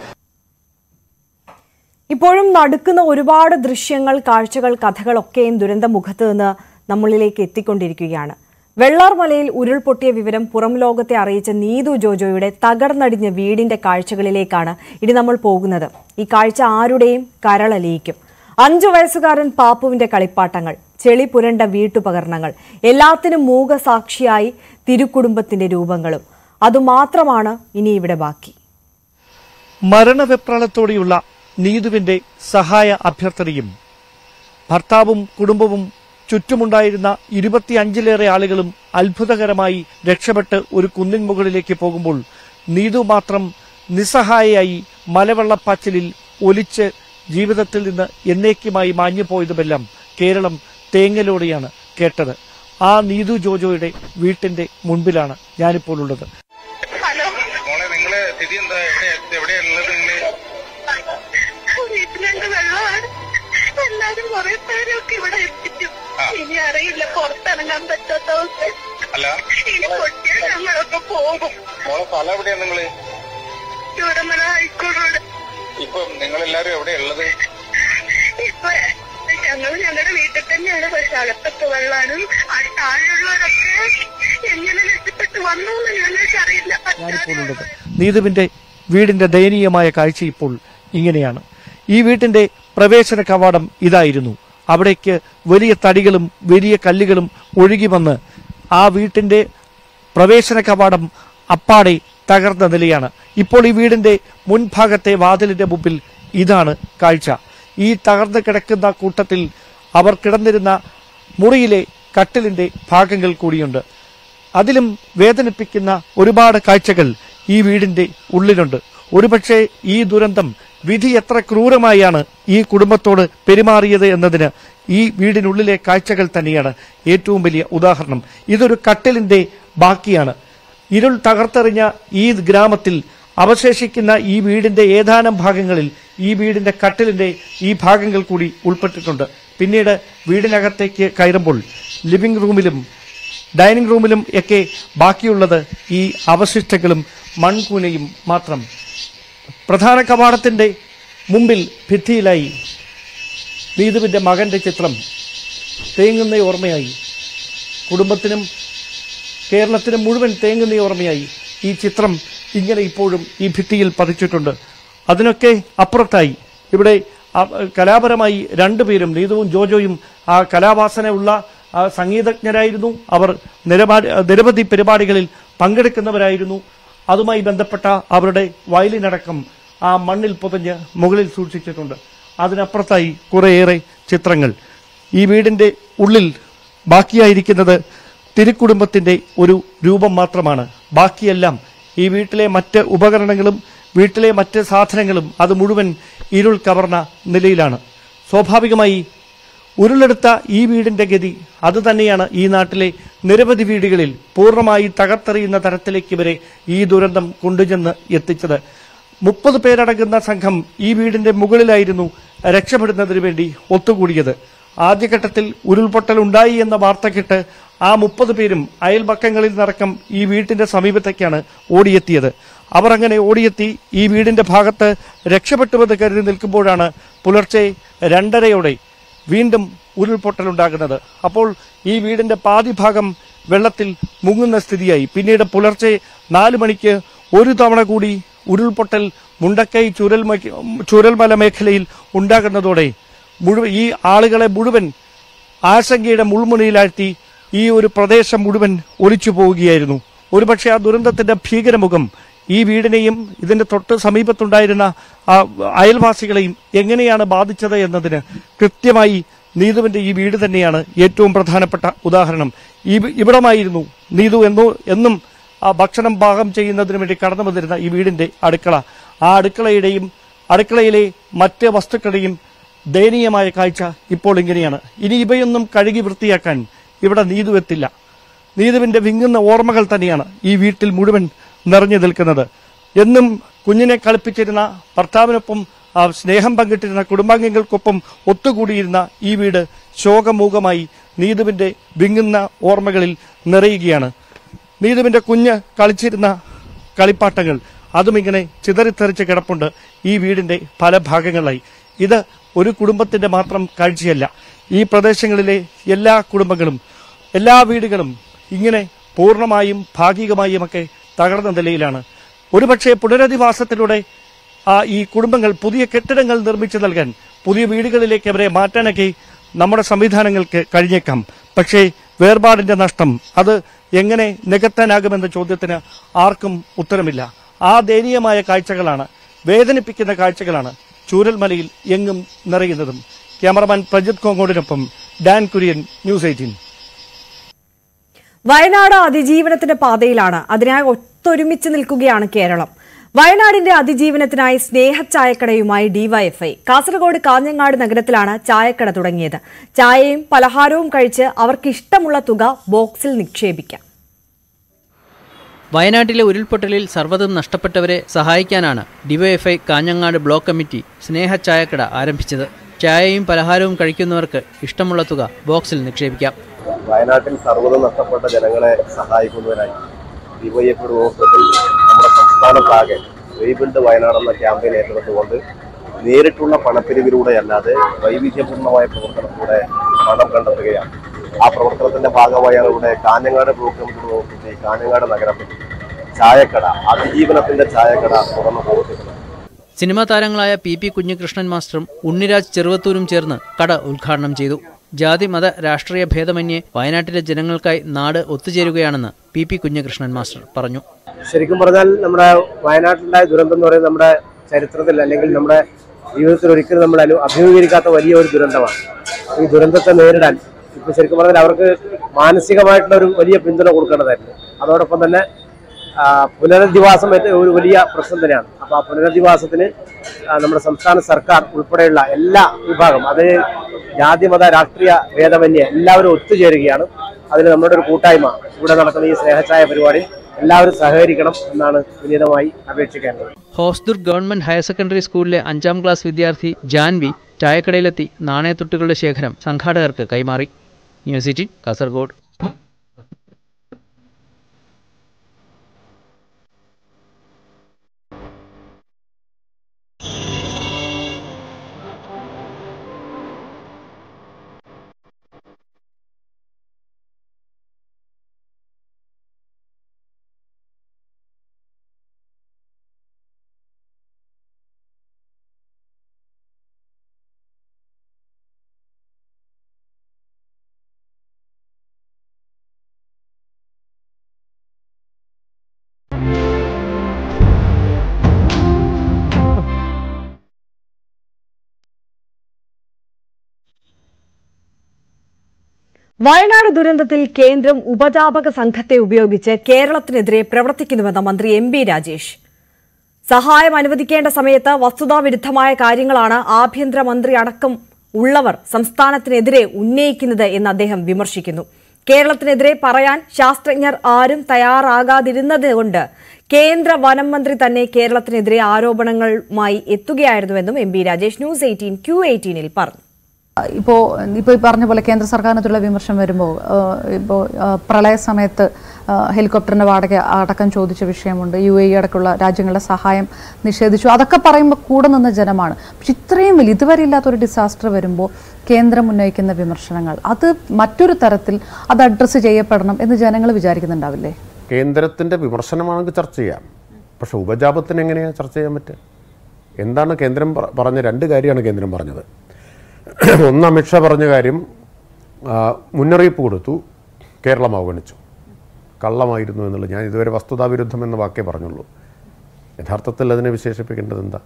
ഇപ്പോഴും നടുക്കുന്ന ഒരുപാട് ദൃശ്യങ്ങൾ കാഴ്ചകൾ കഥകളൊക്കെയും ദുരന്തമുഖത്ത് നിന്ന് നമ്മളിലേക്ക് എത്തിക്കൊണ്ടിരിക്കുകയാണ് വെള്ളാർമലയിൽ ഉരുൾപൊട്ടിയ വിവരം പുറം ലോകത്തെ അറിയിച്ച നീതു ജോജോയുടെ തകർന്നടിഞ്ഞ വീടിന്റെ കാഴ്ചകളിലേക്കാണ് ഇനി നമ്മൾ പോകുന്നത് ഈ കാഴ്ച ആരുടെയും കരളലിയിക്കും അഞ്ചു വയസ്സുകാരൻ പാപ്പുവിന്റെ കളിപ്പാട്ടങ്ങൾ ചെളി പുരണ്ട വീട്ടുപകരണങ്ങൾ എല്ലാത്തിനും മൂകസാക്ഷിയായി തിരുക്കുടുംബത്തിന്റെ രൂപങ്ങളും അതുമാത്രമാണ് ഇനി ഇവിടെ ബാക്കി മരണവെപ്രാളത്തോടെയുള്ള നീതുവിന്റെ സഹായ അഭ്യർത്ഥനയും ഭർത്താവും കുടുംബവും ചുറ്റുമുണ്ടായിരുന്ന ഇരുപത്തിയഞ്ചിലേറെ ആളുകളും അത്ഭുതകരമായി രക്ഷപ്പെട്ട് ഒരു കുന്നിൻ മുകളിലേക്ക് പോകുമ്പോൾ നീതു മാത്രം നിസ്സഹായയായി മലവെള്ളപ്പാച്ചിലിൽ ഒലിച്ച് ജീവിതത്തിൽ നിന്ന് എന്നേക്കുമായി മാഞ്ഞുപോയതുമെല്ലാം കേരളം തേങ്ങലോടെയാണ് കേട്ടത് ആ നീതു ജോജോയുടെ വീട്ടിന്റെ മുൻപിലാണ് ഞാനിപ്പോൾ ഉള്ളത് മോളെ നിങ്ങള് സ്ഥിതി എന്താ എവിടെ എവിടെയുള്ളത് നിങ്ങള് വീട്ടിലുണ്ട് വെള്ളമാണ് എല്ലാരും കുറെ പേരൊക്കെ ഇവിടെ എത്തിച്ചു ഇനി അറിയില്ല പുറത്തിറങ്ങാൻ പറ്റാത്ത അവസ്ഥ അല്ല ഇനി പൊട്ടിയാൽ ഞങ്ങളൊക്കെ പോകും മോളെ സ്ഥലം എവിടെയാ നിങ്ങള് ചൂടമല ഹൈക്കോടതി ഇപ്പൊ നിങ്ങളെല്ലാരും എവിടെയുള്ളത് ഇപ്പൊ ഞങ്ങൾ ഞങ്ങളുടെ വീട്ടിൽ തന്നെയാണ് പക്ഷെ അകത്തൊക്കെ വെള്ളമാണ് അടി- താഴെയുള്ളവരൊക്കെ എങ്ങനെ രക്ഷപ്പെട്ടു വന്നു എന്ന് ഞങ്ങൾക്കറിയില്ല ഞാനിപ്പോഴുള്ളത് നീതുവിന്റെ വീടിന്റെ ദയനീയമായ കാഴ്ച ഇപ്പോൾ ഇങ്ങനെയാണ് ഈ വീട്ടിന്റെ പ്രവേശന കവാടം ഇതായിരുന്നു അവിടേക്ക് വലിയ തടികളും വലിയ കല്ലുകളും ഒഴുകി വന്ന് ആ വീട്ടിന്റെ പ്രവേശന കവാടം അപ്പാടെ തകർന്ന നിലയാണ് ഇപ്പോൾ ഈ വീടിന്റെ മുൻഭാഗത്തെ വാതിലിന്റെ മുമ്പിൽ ഇതാണ് കാഴ്ച ഈ തകർന്നു കിടക്കുന്ന കൂട്ടത്തിൽ അവർ കിടന്നിരുന്ന മുറിയിലെ കട്ടിലിന്റെ ഭാഗങ്ങൾ കൂടിയുണ്ട് അതിലും വേദനിപ്പിക്കുന്ന ഒരുപാട് കാഴ്ചകൾ ഈ വീടിന്റെ ഉള്ളിലുണ്ട് ഒരുപക്ഷെ ഈ ദുരന്തം വിധി എത്ര ക്രൂരമായാണ് ഈ കുടുംബത്തോട് പെരുമാറിയത് എന്നതിന് ഈ വീടിനുള്ളിലെ കാഴ്ചകൾ തന്നെയാണ് ഏറ്റവും വലിയ ഉദാഹരണം ഇതൊരു കട്ടിലിന്റെ ബാക്കിയാണ് ഇരുൾ തകർത്തെറിഞ്ഞ ഈ ഗ്രാമത്തിൽ അവശേഷിക്കുന്ന ഈ വീടിന്റെ ഏതാനും ഭാഗങ്ങളിൽ ഈ വീടിന്റെ കട്ടിലിന്റെ ഈ ഭാഗങ്ങൾ കൂടി ഉൾപ്പെട്ടിട്ടുണ്ട് പിന്നീട് വീടിനകത്തേക്ക് കയറുമ്പോൾ ലിവിംഗ് റൂമിലും ഡൈനിങ് റൂമിലും ഒക്കെ ബാക്കിയുള്ളത് ഈ അവശിഷ്ടങ്ങളും മൺകൂനയും മാത്രം പ്രധാന കവാടത്തിന്റെ മുമ്പിൽ ഭിത്തിയിലായി നീതുവിന്റെ മകന്റെ ചിത്രം തേങ്ങുന്ന ഓർമ്മയായി കുടുംബത്തിനും കേരളത്തിനും മുഴുവൻ തേങ്ങുന്ന ഓർമ്മയായി ഈ ചിത്രം ഇങ്ങനെ ഇപ്പോഴും ഈ ഭിത്തിയിൽ പതിച്ചിട്ടുണ്ട് അതിനൊക്കെ അപ്പുറത്തായി ഇവിടെ ആ, കലാപരമായി രണ്ടുപേരും നീതുവും ജോജോയും ആ കലാവാസന ഉള്ള ആ, സംഗീതജ്ഞരായിരുന്നു അവർ നിരവധി നിരവധി പരിപാടികളിൽ പങ്കെടുക്കുന്നവരായിരുന്നു അതുമായി ബന്ധപ്പെട്ട അവരുടെ വയലിനടക്കം ആ മണ്ണിൽ പൊതഞ്ഞ് മുകളിൽ സൂക്ഷിച്ചിട്ടുണ്ട് അതിനപ്പുറത്തായി കുറേയേറെ ചിത്രങ്ങൾ ഈ വീടിന്റെ ഉള്ളിൽ ബാക്കിയായിരിക്കുന്നത് തിരുക്കുടുംബത്തിന്റെ ഒരു രൂപം മാത്രമാണ് ബാക്കിയെല്ലാം ഈ വീട്ടിലെ മറ്റ് ഉപകരണങ്ങളും വീട്ടിലെ മറ്റ് സാധനങ്ങളും അത് മുഴുവൻ ഇരുൾ കവർന്ന നിലയിലാണ് സ്വാഭാവികമായി ഉരുളെടുത്ത ഈ വീടിന്റെ ഗതി അത് തന്നെയാണ് ഈ നാട്ടിലെ നിരവധി വീടുകളിൽ പൂർണ്ണമായി തകർത്തെറിയുന്ന തരത്തിലേക്ക് വരെ ഈ ദുരന്തം കൊണ്ടുചെന്ന് എത്തിച്ചത് മുപ്പത് പേരടങ്ങുന്ന സംഘം ഈ വീടിന്റെ മുകളിലായിരുന്നു രക്ഷപ്പെടുന്നതിന് വേണ്ടി ഒത്തുകൂടിയത് ആദ്യഘട്ടത്തിൽ ഉരുൾപൊട്ടൽ ഉണ്ടായി എന്ന വാർത്ത കേട്ട് ആ മുപ്പത് പേരും അയൽപക്കങ്ങളിൽ നിന്നടക്കം ഈ വീട്ടിന്റെ സമീപത്തേക്കാണ് ഓടിയെത്തിയത് അവർ അങ്ങനെ ഓടിയെത്തി ഈ വീടിന്റെ ഭാഗത്ത് രക്ഷപ്പെട്ടുവെന്ന് കരുതി നിൽക്കുമ്പോഴാണ് പുലർച്ചെ രണ്ടരയോടെ വീണ്ടും ഉരുൾപൊട്ടലുണ്ടാകുന്നത് അപ്പോൾ ഈ വീടിന്റെ പാതി ഭാഗം വെള്ളത്തിൽ മുങ്ങുന്ന സ്ഥിതിയായി പിന്നീട് പുലർച്ചെ നാല് മണിക്ക് ഒരു തവണ കൂടി ഉരുൾപൊട്ടൽ മുണ്ടക്കൈ ചുരൽമ ചുരൽമല മേഖലയിൽ ഉണ്ടാകുന്നതോടെ മുഴുവൻ ഈ ആളുകളെ മുഴുവൻ ആശങ്കയുടെ മുൾമുനയിലാഴ്ത്തി ഈ ഒരു പ്രദേശം മുഴുവൻ ഒലിച്ചു പോവുകയായിരുന്നു ഒരുപക്ഷെ ആ ദുരന്തത്തിന്റെ ഭീകരമുഖം ഈ വീടിനെയും ഇതിന്റെ തൊട്ട് സമീപത്തുണ്ടായിരുന്ന ആ അയൽവാസികളെയും എങ്ങനെയാണ് ബാധിച്ചത് എന്നതിന് കൃത്യമായി നീതുവിന്റെ ഈ വീട് തന്നെയാണ് ഏറ്റവും പ്രധാനപ്പെട്ട ഉദാഹരണം ഈ ഇവിടമായിരുന്നു നീതു എന്നോ എന്നും ആ ഭക്ഷണം പാകം ചെയ്യുന്നതിന് വേണ്ടി കടന്നു വന്നിരുന്ന ഈ വീടിന്റെ അടുക്കള ആ അടുക്കളയുടെയും അടുക്കളയിലെ മറ്റ് വസ്തുക്കളുടെയും ദയനീയമായ കാഴ്ച ഇപ്പോൾ ഇങ്ങനെയാണ് ഇനി ഇവയൊന്നും കഴുകി വൃത്തിയാക്കാൻ ഇവിടെ നീതു എത്തില്ല നീതുവിന്റെ വിങ്ങുന്ന ഓർമ്മകൾ തന്നെയാണ് ഈ വീട്ടിൽ മുഴുവൻ നിറഞ്ഞു നിൽക്കുന്നത് എന്നും കുഞ്ഞിനെ കളിപ്പിച്ചിരുന്ന ഭർത്താവിനൊപ്പം ആ സ്നേഹം പങ്കിട്ടിരുന്ന കുടുംബാംഗങ്ങൾക്കൊപ്പം ഒത്തുകൂടിയിരുന്ന ഈ വീട് ശോകമൂകമായി നീതുവിന്റെ വിങ്ങുന്ന ഓർമ്മകളിൽ നിറയുകയാണ് നീതുവിന്റെ കുഞ്ഞ് കളിച്ചിരുന്ന കളിപ്പാട്ടങ്ങൾ അതും ഇങ്ങനെ ചിതറിത്തെറിച്ച് കിടപ്പുണ്ട് ഈ വീടിന്റെ പല ഭാഗങ്ങളിലായി ഇത് ഒരു കുടുംബത്തിന്റെ മാത്രം കാഴ്ചയല്ല ഈ പ്രദേശങ്ങളിലെ എല്ലാ കുടുംബങ്ങളും എല്ലാ വീടുകളും ഇങ്ങനെ പൂർണ്ണമായും ഭാഗികമായും ഒക്കെ തകർന്ന നിലയിലാണ് ഒരുപക്ഷെ പുനരധിവാസത്തിലൂടെ ആ ഈ കുടുംബങ്ങൾ പുതിയ കെട്ടിടങ്ങൾ നിർമ്മിച്ചു നൽകാൻ പുതിയ വീടുകളിലേക്ക് അവരെ മാറ്റാനൊക്കെ നമ്മുടെ സംവിധാനങ്ങൾക്ക് കഴിഞ്ഞേക്കാം പക്ഷേ വേർപാടിന്റെ നഷ്ടം അത് എങ്ങനെ നികത്താനാകുമെന്ന ചോദ്യത്തിന് ആർക്കും ഉത്തരമില്ല ആ ദയനീയമായ കാഴ്ചകളാണ് വേദനിപ്പിക്കുന്ന കാഴ്ചകളാണ് ചൂരൽമലയിൽ എങ്ങും നിറയുന്നതും ക്യാമറമാൻ പ്രജിത് കോങ്ങോടിനൊപ്പം Dan Kurian news eighteen Wayanad അതിജീവനത്തിന്റെ പാതയിലാണ് അതിനായി ഒത്തൊരുമിച്ച് നിൽക്കുകയാണ് കേരളം വയനാടിന്റെ അതിജീവനത്തിനായി സ്നേഹച്ചായക്കടയുമായി ഡിവൈഎഫ്ഐ കാസർഗോഡ് കാഞ്ഞങ്ങാട് നഗരത്തിലാണ് ചായക്കട തുടങ്ങിയത് ചായയും പലഹാരവും കഴിച്ച് അവർക്ക് ഇഷ്ടമുള്ള തുക ബോക്സിൽ നിക്ഷേപിക്കാം വയനാട്ടിലെ ഉരുൾപൊട്ടലിൽ സർവ്വതും നഷ്ടപ്പെട്ടവരെ സഹായിക്കാനാണ് ഡിവൈഎഫ്ഐ കാഞ്ഞങ്ങാട് ബ്ലോക്ക് കമ്മിറ്റി സ്നേഹച്ചായക്കട ആരംഭിച്ചത് ചായയും പലഹാരവും കഴിക്കുന്നവർക്ക് ഇഷ്ടമുള്ള തുക ബോക്സിൽ നിക്ഷേപിക്കാം വയനാട്ടിൽ സർവ്വതും നഷ്ടപ്പെട്ട ജനങ്ങളെ സഹായിക്കുന്നതിനായി ഡിവൈഎഫിയുടെ നേതൃത്വത്തിൽ നമ്മുടെ സംസ്ഥാനത്താകെ റീബിൽഡ് വയനാട് എന്ന ക്യാമ്പയിൻ ഏറ്റെടുത്തുകൊണ്ട് നേരിട്ടുള്ള പണപ്പിരിവിലൂടെ അല്ലാതെ വൈവിധ്യപൂർണമായ പ്രവർത്തനത്തിലൂടെ പണം കണ്ടെത്തുകയാണ് ആ പ്രവർത്തനത്തിന്റെ ഭാഗമായാണ് ഇവിടെ കാഞ്ഞങ്ങാട് ബ്ലോക്ക് കമ്മിറ്റിയുടെ നേതൃത്വത്തിൽ കാഞ്ഞങ്ങാട് നഗരത്തിൽ ചായക്കട അതിജീവനത്തിന്റെ ചായക്കട തുറന്നു പ്രവർത്തിക്കുന്നത് സിനിമാ താരങ്ങളായ പി പി കുഞ്ഞികൃഷ്ണൻ മാസ്റ്ററും ഉണ്ണിരാജ് ചെറുവത്തൂരും ചേർന്ന് കട ഉദ്ഘാടനം ചെയ്തു ജാതി മത രാഷ്ട്രീയ ഭേദമന്യേ വയനാട്ടിലെ ജനങ്ങൾക്കായി നാട് ഒത്തുചേരുകയാണെന്ന് പി പി കുഞ്ഞികൃഷ്ണൻ മാസ്റ്റർ പറഞ്ഞു ശരിക്കും പറഞ്ഞാൽ നമ്മുടെ വയനാട്ടിലുണ്ടായ ദുരന്തം എന്ന് പറയുന്നത് നമ്മുടെ ചരിത്രത്തിൽ അല്ലെങ്കിൽ നമ്മുടെ ജീവിതത്തിൽ ഒരിക്കലും നമ്മൾ അനു അഭിമുഖീകരിക്കാത്ത വലിയ ഒരു ദുരന്തമാണ് ഈ ദുരന്തത്തെ നേരിടാൻ ഇപ്പൊ ശരിക്കും പറഞ്ഞാൽ അവർക്ക് മാനസികമായിട്ടുള്ള ഒരു വലിയ പിന്തുണ കൊടുക്കേണ്ടതായിരുന്നു അതോടൊപ്പം തന്നെ ആ, പുനരധിവാസം ഏറ്റവും ഒരു വലിയ പ്രശ്നം തന്നെയാണ് അപ്പൊ ആ പുനരധിവാസത്തിന് ആ, നമ്മുടെ സംസ്ഥാന സർക്കാർ ഉൾപ്പെടെയുള്ള എല്ലാ വിഭാഗം അത് ജാതിമത രാഷ്ട്രീയ ഭേദമന്യേ എല്ലാവരും ഒത്തുചേരുകയാണ് അതിന് നമ്മുടെ ഒരു കൂട്ടായ്മ ഇവിടെ നടക്കുന്ന ഈ സ്നേഹഛായ പരിപാടി എല്ലാവരും സഹകരിക്കണം എന്നാണ് വിനീതമായി അപേക്ഷിക്കാനുള്ളത് ഹോസ്ദുർഗ് ഗവൺമെന്റ് ഹയർ സെക്കൻഡറി സ്കൂളിലെ അഞ്ചാം ക്ലാസ് വിദ്യാർത്ഥി ജാൻവി ചായക്കടയിലെത്തി നാണയത്തുട്ടുകളുടെ ശേഖരം സംഘാടകർക്ക് കൈമാറി ന്യൂസ് എയ്റ്റീൻ കാസർഗോഡ് വയനാട് ദുരന്തത്തിൽ കേന്ദ്രം ഉപജാപക സംഘത്തെ ഉപയോഗിച്ച് കേരളത്തിനെതിരെ പ്രവർത്തിക്കുന്നുവെന്ന മന്ത്രി എം ബി രാജേഷ് സഹായം അനുവദിക്കേണ്ട സമയത്ത് വസ്തുതാവിരുദ്ധമായ കാര്യങ്ങളാണ് ആഭ്യന്തരമന്ത്രി അടക്കം ഉള്ളവർ സംസ്ഥാനത്തിനെതിരെ ഉന്നയിക്കുന്നത് എന്ന് അദ്ദേഹം വിമർശിക്കുന്നു കേരളത്തിനെതിരെ പറയാൻ ശാസ്ത്രജ്ഞർ ആരും തയ്യാറാകാതിരുന്നത് കൊണ്ട് കേന്ദ്ര വനം മന്ത്രി തന്നെ കേരളത്തിനെതിരെ ആരോപണങ്ങളുമായി എത്തുകയായിരുന്നുവെന്നും M B Rajesh news eighteen Q എയ്റ്റീനിൽ പറഞ്ഞു ഇപ്പോൾ ഇപ്പോൾ ഈ പറഞ്ഞ പോലെ കേന്ദ്ര സർക്കാരിനെതിരെയുള്ള വിമർശനം വരുമ്പോൾ ഇപ്പോൾ പ്രളയ സമയത്ത് ആ, ഹെലികോപ്റ്ററിന്റെ വാടക അടക്കം ചോദിച്ച വിഷയമുണ്ട് യു എ ഇ അടക്കമുള്ള രാജ്യങ്ങളുടെ സഹായം നിഷേധിച്ചു അതൊക്കെ പറയുമ്പോൾ കൂടെ നിന്ന ജനമാണ് പക്ഷെ ഇത്രയും വലിയ ഇതുവരെ ഇല്ലാത്തൊരു ഡിസാസ്റ്റർ വരുമ്പോൾ കേന്ദ്രം ഉന്നയിക്കുന്ന വിമർശനങ്ങൾ അത് മറ്റൊരു തരത്തിൽ അത് അഡ്രസ്സ് ചെയ്യപ്പെടണം എന്ന് ജനങ്ങൾ വിചാരിക്കുന്നുണ്ടാവില്ലേ കേന്ദ്രത്തിൻ്റെ വിമർശനമാണെങ്കിൽ ചർച്ച ചെയ്യാം പക്ഷെ ഉപജാപത്തിന് എങ്ങനെയാണ് ചർച്ച ചെയ്യാൻ പറ്റുക എന്താണ് കേന്ദ്രം പറ- പറഞ്ഞ രണ്ട് കാര്യമാണ് കേന്ദ്രം പറഞ്ഞത് ഒന്ന് അമിത്ഷാ പറഞ്ഞ കാര്യം ആ, മുന്നറിയിപ്പ് കൊടുത്തു കേരളം അവഗണിച്ചു കള്ളമായിരുന്നു എന്നുള്ളത് ഞാൻ ഇതുവരെ വസ്തുതാവിരുദ്ധം എന്ന വാക്കേ പറഞ്ഞുള്ളൂ യഥാർത്ഥത്തിൽ അതിനെ വിശേഷിപ്പിക്കേണ്ടത് എന്താ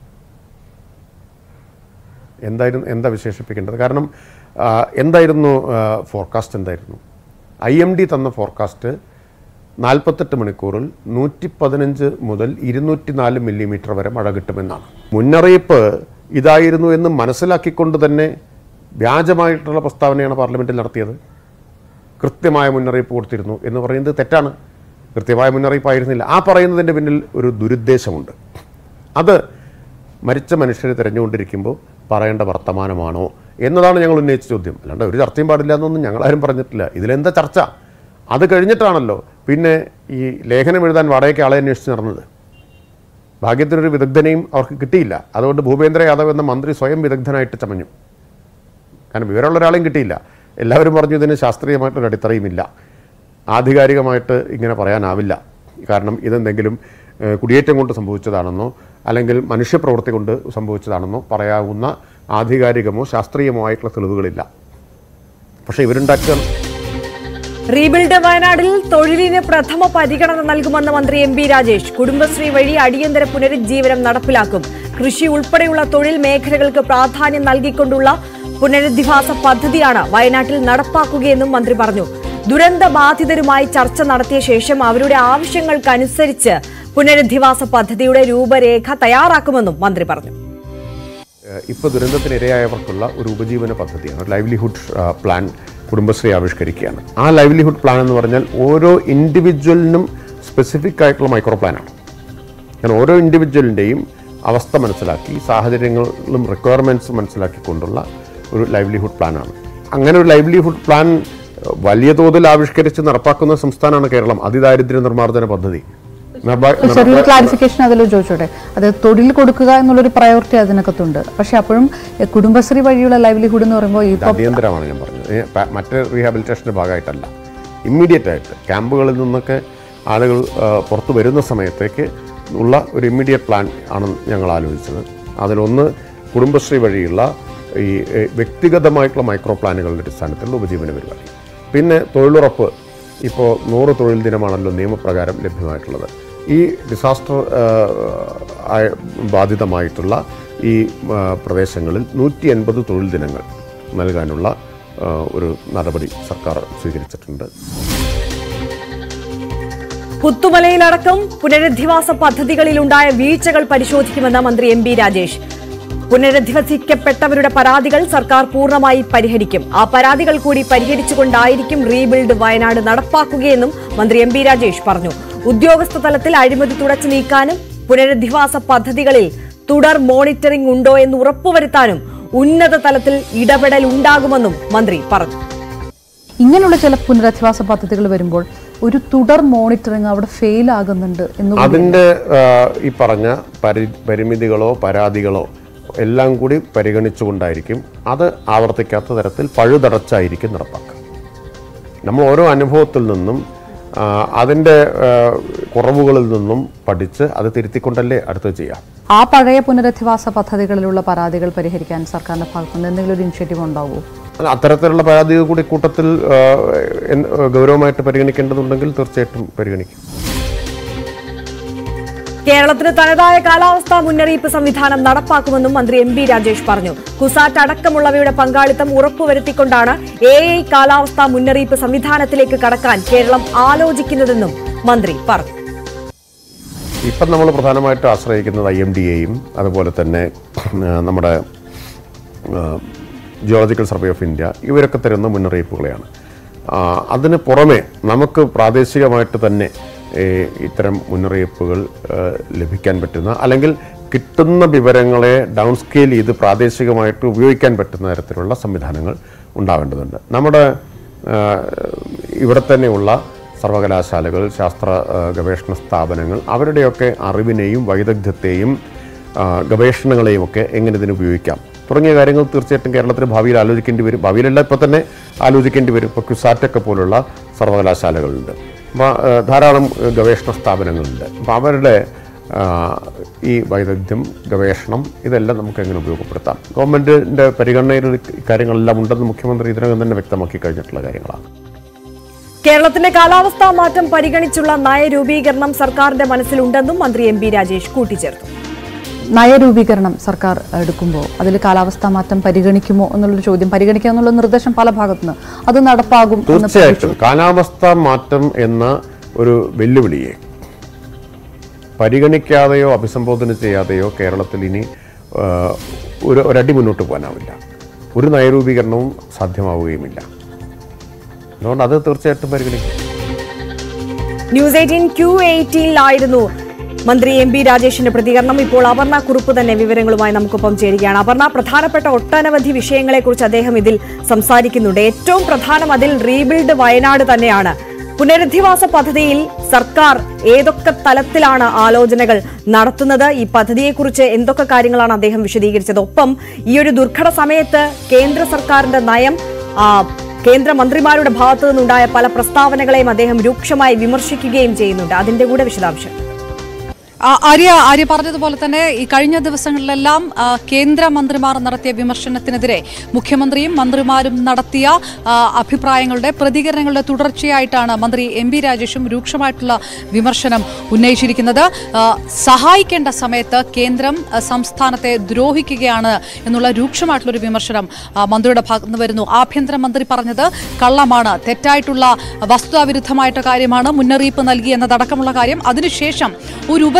എന്തായിരുന്നു എന്താ വിശേഷിപ്പിക്കേണ്ടത് കാരണം ആ, എന്തായിരുന്നു ഫോർകാസ്റ്റ് എന്തായിരുന്നു ഐ എം ഡി തന്ന ഫോർകാസ്റ്റ് നാൽപ്പത്തെട്ട് മണിക്കൂറിൽ നൂറ്റി പതിനഞ്ച് മുതൽ ഇരുന്നൂറ്റി നാല് മില്ലിമീറ്റർ വരെ മഴ കിട്ടുമെന്നാണ് മുന്നറിയിപ്പ് ഇതായിരുന്നു എന്ന് മനസ്സിലാക്കിക്കൊണ്ട് തന്നെ വ്യാജമായിട്ടുള്ള പ്രസ്താവനയാണ് പാർലമെൻറ്റിൽ നടത്തിയത് കൃത്യമായ മുന്നറിയിപ്പ് കൊടുത്തിരുന്നു എന്ന് പറയുന്നത് തെറ്റാണ് കൃത്യമായ മുന്നറിയിപ്പായിരുന്നില്ല ആ പറയുന്നതിൻ്റെ പിന്നിൽ ഒരു ദുരുദ്ദേശമുണ്ട് അത് മരിച്ച മനുഷ്യരെ തിരഞ്ഞുകൊണ്ടിരിക്കുമ്പോൾ പറയേണ്ട വർത്തമാനമാണോ എന്നതാണ് ഞങ്ങൾ ഉന്നയിച്ച ചോദ്യം അല്ലാണ്ട് ഒരു ചർച്ചയും പാടില്ല എന്നൊന്നും ഞങ്ങളാരും പറഞ്ഞിട്ടില്ല ഇതിലെന്താ ചർച്ച അത് കഴിഞ്ഞിട്ടാണല്ലോ പിന്നെ ഈ ലേഖനം എഴുതാൻ വാടകയ്ക്ക് ആളെ അന്വേഷിച്ച് നടന്നത് ഭാഗ്യത്തിനൊരു വിദഗ്ധനെയും അവർക്ക് കിട്ടിയില്ല അതുകൊണ്ട് ഭൂപേന്ദ്ര യാദവ് എന്ന മന്ത്രി സ്വയം വിദഗ്ധനായിട്ട് ചമഞ്ഞു കാരണം വിവരമുള്ള ഒരാളെയും കിട്ടിയില്ല എല്ലാവരും പറഞ്ഞു ഇതിന് ശാസ്ത്രീയമായിട്ടൊരു അടിത്തറയുമില്ല ആധികാരികമായിട്ട് ഇങ്ങനെ പറയാനാവില്ല കാരണം ഇതെന്തെങ്കിലും ഏഹ്, കുടിയേറ്റം കൊണ്ട് സംഭവിച്ചതാണെന്നോ അല്ലെങ്കിൽ മനുഷ്യപ്രവൃത്തി കൊണ്ട് സംഭവിച്ചതാണെന്നോ പറയാവുന്ന ആധികാരികമോ ശാസ്ത്രീയമോ ആയിട്ടുള്ള തെളിവുകളില്ല പക്ഷേ ഇവരുണ്ടാക്കുക റീബിൽഡ് വയനാടിൽ തൊഴിലിന് പ്രഥമ പരിഗണന നൽകുമെന്ന് മന്ത്രി എം ബി രാജേഷ് കുടുംബശ്രീ വഴി അടിയന്തര പുനരുജ്ജീവനം നടപ്പിലാക്കും കൃഷി ഉൾപ്പെടെയുള്ള തൊഴിൽ മേഖലകൾക്ക് പ്രാധാന്യം നൽകിക്കൊണ്ടുള്ള പുനരധിവാസ പദ്ധതിയാണ് വയനാട്ടിൽ നടപ്പാക്കുകയെന്നും മന്ത്രി പറഞ്ഞു ദുരന്ത ബാധിതരുമായി ചർച്ച നടത്തിയ ശേഷം അവരുടെ ആവശ്യങ്ങൾക്കനുസരിച്ച് പുനരധിവാസ പദ്ധതിയുടെ രൂപരേഖ തയ്യാറാക്കുമെന്നും മന്ത്രി പറഞ്ഞു ഇപ്പോൾ ദുരന്തത്തിനിരയായവർക്കുള്ള ഒരു ഉപജീവന പദ്ധതിയാണ് ലൈവ്ലിഹുഡ് പ്ലാൻ കുടുംബശ്രീ ആവിഷ്കരിക്കുകയാണ് ആ ലൈവ്ലിഹുഡ് പ്ലാൻ എന്ന് പറഞ്ഞാൽ ഓരോ ഇൻഡിവിജ്വലിനും സ്പെസിഫിക് ആയിട്ടുള്ള മൈക്രോ പ്ലാനാണ് കാരണം ഓരോ ഇൻഡിവിജ്വലിൻ്റെയും അവസ്ഥ മനസ്സിലാക്കി സാഹചര്യങ്ങളും റിക്വയർമെൻറ്റ്സും മനസ്സിലാക്കിക്കൊണ്ടുള്ള ഒരു ലൈവ്ലിഹുഡ് പ്ലാനാണ് അങ്ങനെ ഒരു ലൈവ്ലിഹുഡ് പ്ലാൻ ഏഹ്, വലിയ തോതിൽ ആവിഷ്കരിച്ച് നടപ്പാക്കുന്ന സംസ്ഥാനമാണ് കേരളം അതിദാരിദ്ര്യ നിർമ്മാർജ്ജന പദ്ധതി നിർഭാ- ഒരു ചെറിയൊരു നിർഭാ- ക്ലാരിഫിക്കേഷൻ അതിൽ ചോദിച്ചോട്ടെ അത് തൊഴിൽ കൊടുക്കുക എന്നുള്ളൊരു പ്രയോറിറ്റി അതിനകത്തുണ്ട് പക്ഷെ അപ്പോഴും എ, കുടുംബശ്രീ വഴിയുള്ള ലൈവ്ലിഹുഡ് എന്ന് പറയുമ്പോൾ ഇത് ഇപ്പോൾ അടിയന്തരമാണ് ഞാൻ പറഞ്ഞത് ഏ, പ- മറ്റ് റീഹാബിലിറ്റേഷൻ്റെ ഭാഗമായിട്ടല്ല ഇമ്മീഡിയറ്റ് ആയിട്ട് ക്യാമ്പുകളിൽ നിന്നൊക്കെ ആളുകൾ ആ, പുറത്തു വരുന്ന സമയത്തേക്ക് ഉള്ള ഒരു ഇമ്മീഡിയറ്റ് പ്ലാൻ ആണ് ഞങ്ങൾ ആലോചിച്ചത് അതിലൊന്ന് കുടുംബശ്രീ വഴിയുള്ള ഈ ഏ, വ്യക്തിഗതമായിട്ടുള്ള മൈക്രോ പ്ലാനുകളുടെ അടിസ്ഥാനത്തിലുള്ള ഉപജീവന പരിപാടി പിന്നെ തൊഴിലുറപ്പ് ഇപ്പോൾ നൂറ് തൊഴിൽ ദിനമാണല്ലോ നിയമപ്രകാരം ലഭ്യമായിട്ടുള്ളത് ഈ ഡിസാസ്റ്റർ ആ, ആയ- ബാധിതമായിട്ടുള്ള ഈ ആ, പ്രദേശങ്ങളിൽ നൂറ്റി എൺപത് തൊഴിൽ ദിനങ്ങൾ നൽകാനുള്ള ആ, ഒരു നടപടി സർക്കാർ സ്വീകരിച്ചിട്ടുണ്ട് പുത്തുമലയിലടക്കം പുനരധിവാസ പദ്ധതികളിലുണ്ടായ വീഴ്ചകൾ പരിശോധിക്കുമെന്ന് മന്ത്രി എം ബി രാജേഷ് പുനരധിവസിക്കപ്പെട്ടവരുടെ പരാതികൾ സർക്കാർ പൂർണ്ണമായി പരിഹരിക്കും ആ പരാതികൾ കൂടി പരിഹരിച്ചുകൊണ്ടായിരിക്കും റീബിൽഡ് വയനാട് നടപ്പാക്കുകയെന്നും മന്ത്രി എം ബി രാജേഷ് പറഞ്ഞു ഉദ്യോഗസ്ഥ തലത്തിൽ അഴിമതി തുടച്ചു നീക്കാനും പുനരധിവാസ പദ്ധതികളിൽ തുടർ മോണിറ്ററിംഗ് ഉണ്ടോ എന്ന് ഉറപ്പുവരുത്താനും ഉന്നത തലത്തിൽ ഇടപെടൽ ഉണ്ടാകുമെന്നും മന്ത്രി പറഞ്ഞു ഇങ്ങനെയുള്ള ചില പുനരധിവാസ പദ്ധതികൾ വരുമ്പോൾ ഒരു തുടർ മോണിറ്ററിംഗ് അവിടെ ഫെയിൽ ആകുന്നുണ്ട് എന്ന് അതിൻ്റെ ആ, ഈ പറഞ്ഞ പരി പരിമിതികളോ പരാതികളോ എല്ലാം കൂടി പരിഗണിച്ചുകൊണ്ടായിരിക്കും അത് ആവർത്തിക്കാത്ത തരത്തിൽ പഴുതടച്ചായിരിക്കും നടപ്പാക്കുക നമ്മൾ ഓരോ അനുഭവത്തിൽ നിന്നും ആ, അതിൻ്റെ ആ, കുറവുകളിൽ നിന്നും പഠിച്ച് അത് തിരുത്തിക്കൊണ്ടല്ലേ അടുത്തത് ചെയ്യാം ആ പഴയ പുനരധിവാസ പദ്ധതികളിലുള്ള പരാതികൾ പരിഹരിക്കാൻ സർക്കാരിന്റെ ഭാഗത്തുനിന്ന് എന്തെങ്കിലും ഒരു ഇനിഷ്യേറ്റീവ് ഉണ്ടാവുമോ അല്ല, അത്തരത്തിലുള്ള പരാതികൾ കൂടി കൂട്ടത്തിൽ ആ, എൻ- ഗൗരവമായിട്ട് പരിഗണിക്കേണ്ടതുണ്ടെങ്കിൽ തീർച്ചയായിട്ടും പരിഗണിക്കും കേരളത്തിന് തനതായ കാലാവസ്ഥാ മുന്നറിയിപ്പ് സംവിധാനം നടപ്പാക്കുമെന്നും മന്ത്രി എം ബി രാജേഷ് പറഞ്ഞു കുസാറ്റ് അടക്കമുള്ളവയുടെ പങ്കാളിത്തം ഉറപ്പുവരുത്തിക്കൊണ്ടാണ് എ ഐ കാലാവസ്ഥാ മുന്നറിയിപ്പ് സംവിധാനത്തിലേക്ക് കടക്കാൻ കേരളം ആലോചിക്കുന്നതെന്നും മന്ത്രി പറഞ്ഞു ഇപ്പം നമ്മൾ പ്രധാനമായിട്ട് ആശ്രയിക്കുന്നത് ഐ എം ഡി എയും അതുപോലെ തന്നെ ആ, നമ്മുടെ ജിയോളജിക്കൽ സർവേ ഓഫ് ഇന്ത്യ ഇവരൊക്കെ തരുന്ന മുന്നറിയിപ്പുകളെയാണ് ആ, അതിന് പുറമെ നമുക്ക് പ്രാദേശികമായിട്ട് തന്നെ ഏ, ഇത്തരം മുന്നറിയിപ്പുകൾ ആ, ലഭിക്കാൻ പറ്റുന്ന അല്ലെങ്കിൽ കിട്ടുന്ന വിവരങ്ങളെ ഡൗൺ സ്കെയിൽ ചെയ്ത് പ്രാദേശികമായിട്ട് ഉപയോഗിക്കാൻ പറ്റുന്ന തരത്തിലുള്ള സംവിധാനങ്ങൾ ഉണ്ടാവേണ്ടതുണ്ട് നമ്മുടെ ആ, ഇവിടെ തന്നെയുള്ള സർവകലാശാലകൾ ശാസ്ത്ര ആ, ഗവേഷണ സ്ഥാപനങ്ങൾ അവരുടെയൊക്കെ അറിവിനെയും വൈദഗ്ധ്യത്തെയും ആ, ഗവേഷണങ്ങളെയും ഒക്കെ എങ്ങനെ ഇതിന് ഉപയോഗിക്കാം തുടങ്ങിയ കാര്യങ്ങൾ തീർച്ചയായിട്ടും കേരളത്തിന് ഭാവിയിൽ ആലോചിക്കേണ്ടി വരും ഭാവിയിലല്ല ഇപ്പോൾ തന്നെ ആലോചിക്കേണ്ടി വരും ഇപ്പോൾ ക്യുസാറ്റൊക്കെ പോലുള്ള സർവകലാശാലകളുണ്ട് അപ്പോൾ ആ, ധാരാളം ആ, ഗവേഷണ സ്ഥാപനങ്ങളുണ്ട് അപ്പോൾ അവരുടെ ആ, ഈ വൈദഗ്ധ്യം ഗവേഷണം ഇതെല്ലാം നമുക്ക് എങ്ങനെ ഉപയോഗപ്പെടുത്താം ഗവൺമെൻറ്റിൻ്റെ പരിഗണനയിൽ കാര്യങ്ങളെല്ലാം ഉണ്ടെന്ന് മുഖ്യമന്ത്രി ഇതിനകം തന്നെ വ്യക്തമാക്കി കഴിഞ്ഞിട്ടുള്ള കാര്യങ്ങളാണ് കേരളത്തിന്റെ കാലാവസ്ഥാ മാറ്റം പരിഗണിച്ചുള്ള നയരൂപീകരണം സർക്കാരിന്റെ മനസ്സിലുണ്ടെന്നും മന്ത്രി എം ബി രാജേഷ് കൂട്ടിച്ചേർത്തു നയരൂപീകരണം സർക്കാർ എടുക്കുമ്പോൾ അതിൽ കാലാവസ്ഥാ മാറ്റം പരിഗണിക്കുമോ എന്നുള്ളൊരു ചോദ്യം പരിഗണിക്കുക എന്നുള്ള നിർദ്ദേശം പല ഭാഗത്തുനിന്ന് അത് നടപ്പാകും എന്ന് തീർച്ചയായിട്ടും കാലാവസ്ഥാ മാറ്റം എന്ന ഒരു വെല്ലുവിളിയെ പരിഗണിക്കാതെയോ അഭിസംബോധന ചെയ്യാതെയോ കേരളത്തിൽ ഇനി ആ, ഒരു ഒരടി മുന്നോട്ട് പോകാനാവില്ല ഒരു നയരൂപീകരണവും സാധ്യമാവുകയുമില്ല അതുകൊണ്ട് അത് തീർച്ചയായിട്ടും പരിഗണിക്കും ന്യൂസ് എയ്റ്റീൻ ക്യൂ എയ്റ്റീനിലായിരുന്നു മന്ത്രി എം ബി രാജേഷിന്റെ പ്രതികരണം ഇപ്പോൾ അപർണ കുറുപ്പ് തന്നെ വിവരങ്ങളുമായി നമുക്കൊപ്പം ചേരുകയാണ് അപർണ പ്രധാനപ്പെട്ട ഒട്ടനവധി വിഷയങ്ങളെക്കുറിച്ച് അദ്ദേഹം ഇതിൽ സംസാരിക്കുന്നുണ്ട് ഏറ്റവും പ്രധാനം അതിൽ റീബിൽഡ് വയനാട് തന്നെയാണ് പുനരധിവാസ പദ്ധതിയിൽ സർക്കാർ ഏതൊക്കെ തലത്തിലാണ് ആലോചനകൾ നടത്തുന്നത് ഈ പദ്ധതിയെക്കുറിച്ച് എന്തൊക്കെ കാര്യങ്ങളാണ് അദ്ദേഹം വിശദീകരിച്ചത് ഒപ്പം ഈ ഒരു ദുർഘട സമയത്ത് കേന്ദ്ര സർക്കാരിന്റെ നയം ആ, കേന്ദ്രമന്ത്രിമാരുടെ ഭാഗത്തു നിന്നുണ്ടായ പല പ്രസ്താവനകളെയും അദ്ദേഹം രൂക്ഷമായി വിമർശിക്കുകയും ചെയ്യുന്നുണ്ട് അതിന്റെ കൂടെ വിശദാംശം ആ, ആര്യ ആര്യ പറഞ്ഞതുപോലെ തന്നെ ഈ കഴിഞ്ഞ ദിവസങ്ങളിലെല്ലാം ആ, കേന്ദ്രമന്ത്രിമാർ നടത്തിയ വിമർശനത്തിനെതിരെ മുഖ്യമന്ത്രിയും മന്ത്രിമാരും നടത്തിയ ആ, അഭിപ്രായങ്ങളുടെ പ്രതികരണങ്ങളുടെ തുടർച്ചയായിട്ടാണ് മന്ത്രി എം ബി രാജേഷും രൂക്ഷമായിട്ടുള്ള വിമർശനം ഉന്നയിച്ചിരിക്കുന്നത് ആ, സഹായിക്കേണ്ട സമയത്ത് കേന്ദ്രം ആ, സംസ്ഥാനത്തെ ദ്രോഹിക്കുകയാണ് എന്നുള്ള രൂക്ഷമായിട്ടുള്ളൊരു വിമർശനം ആ, മന്ത്രിയുടെ ഭാഗത്ത് നിന്ന് വരുന്നു ആഭ്യന്തരമന്ത്രി പറഞ്ഞത് കള്ളമാണ് തെറ്റായിട്ടുള്ള വസ്തുതാവിരുദ്ധമായിട്ട് കാര്യമാണ് മുന്നറിയിപ്പ് നൽകി എന്നതടക്കമുള്ള കാര്യം അതിനുശേഷം ഒരു ഉപ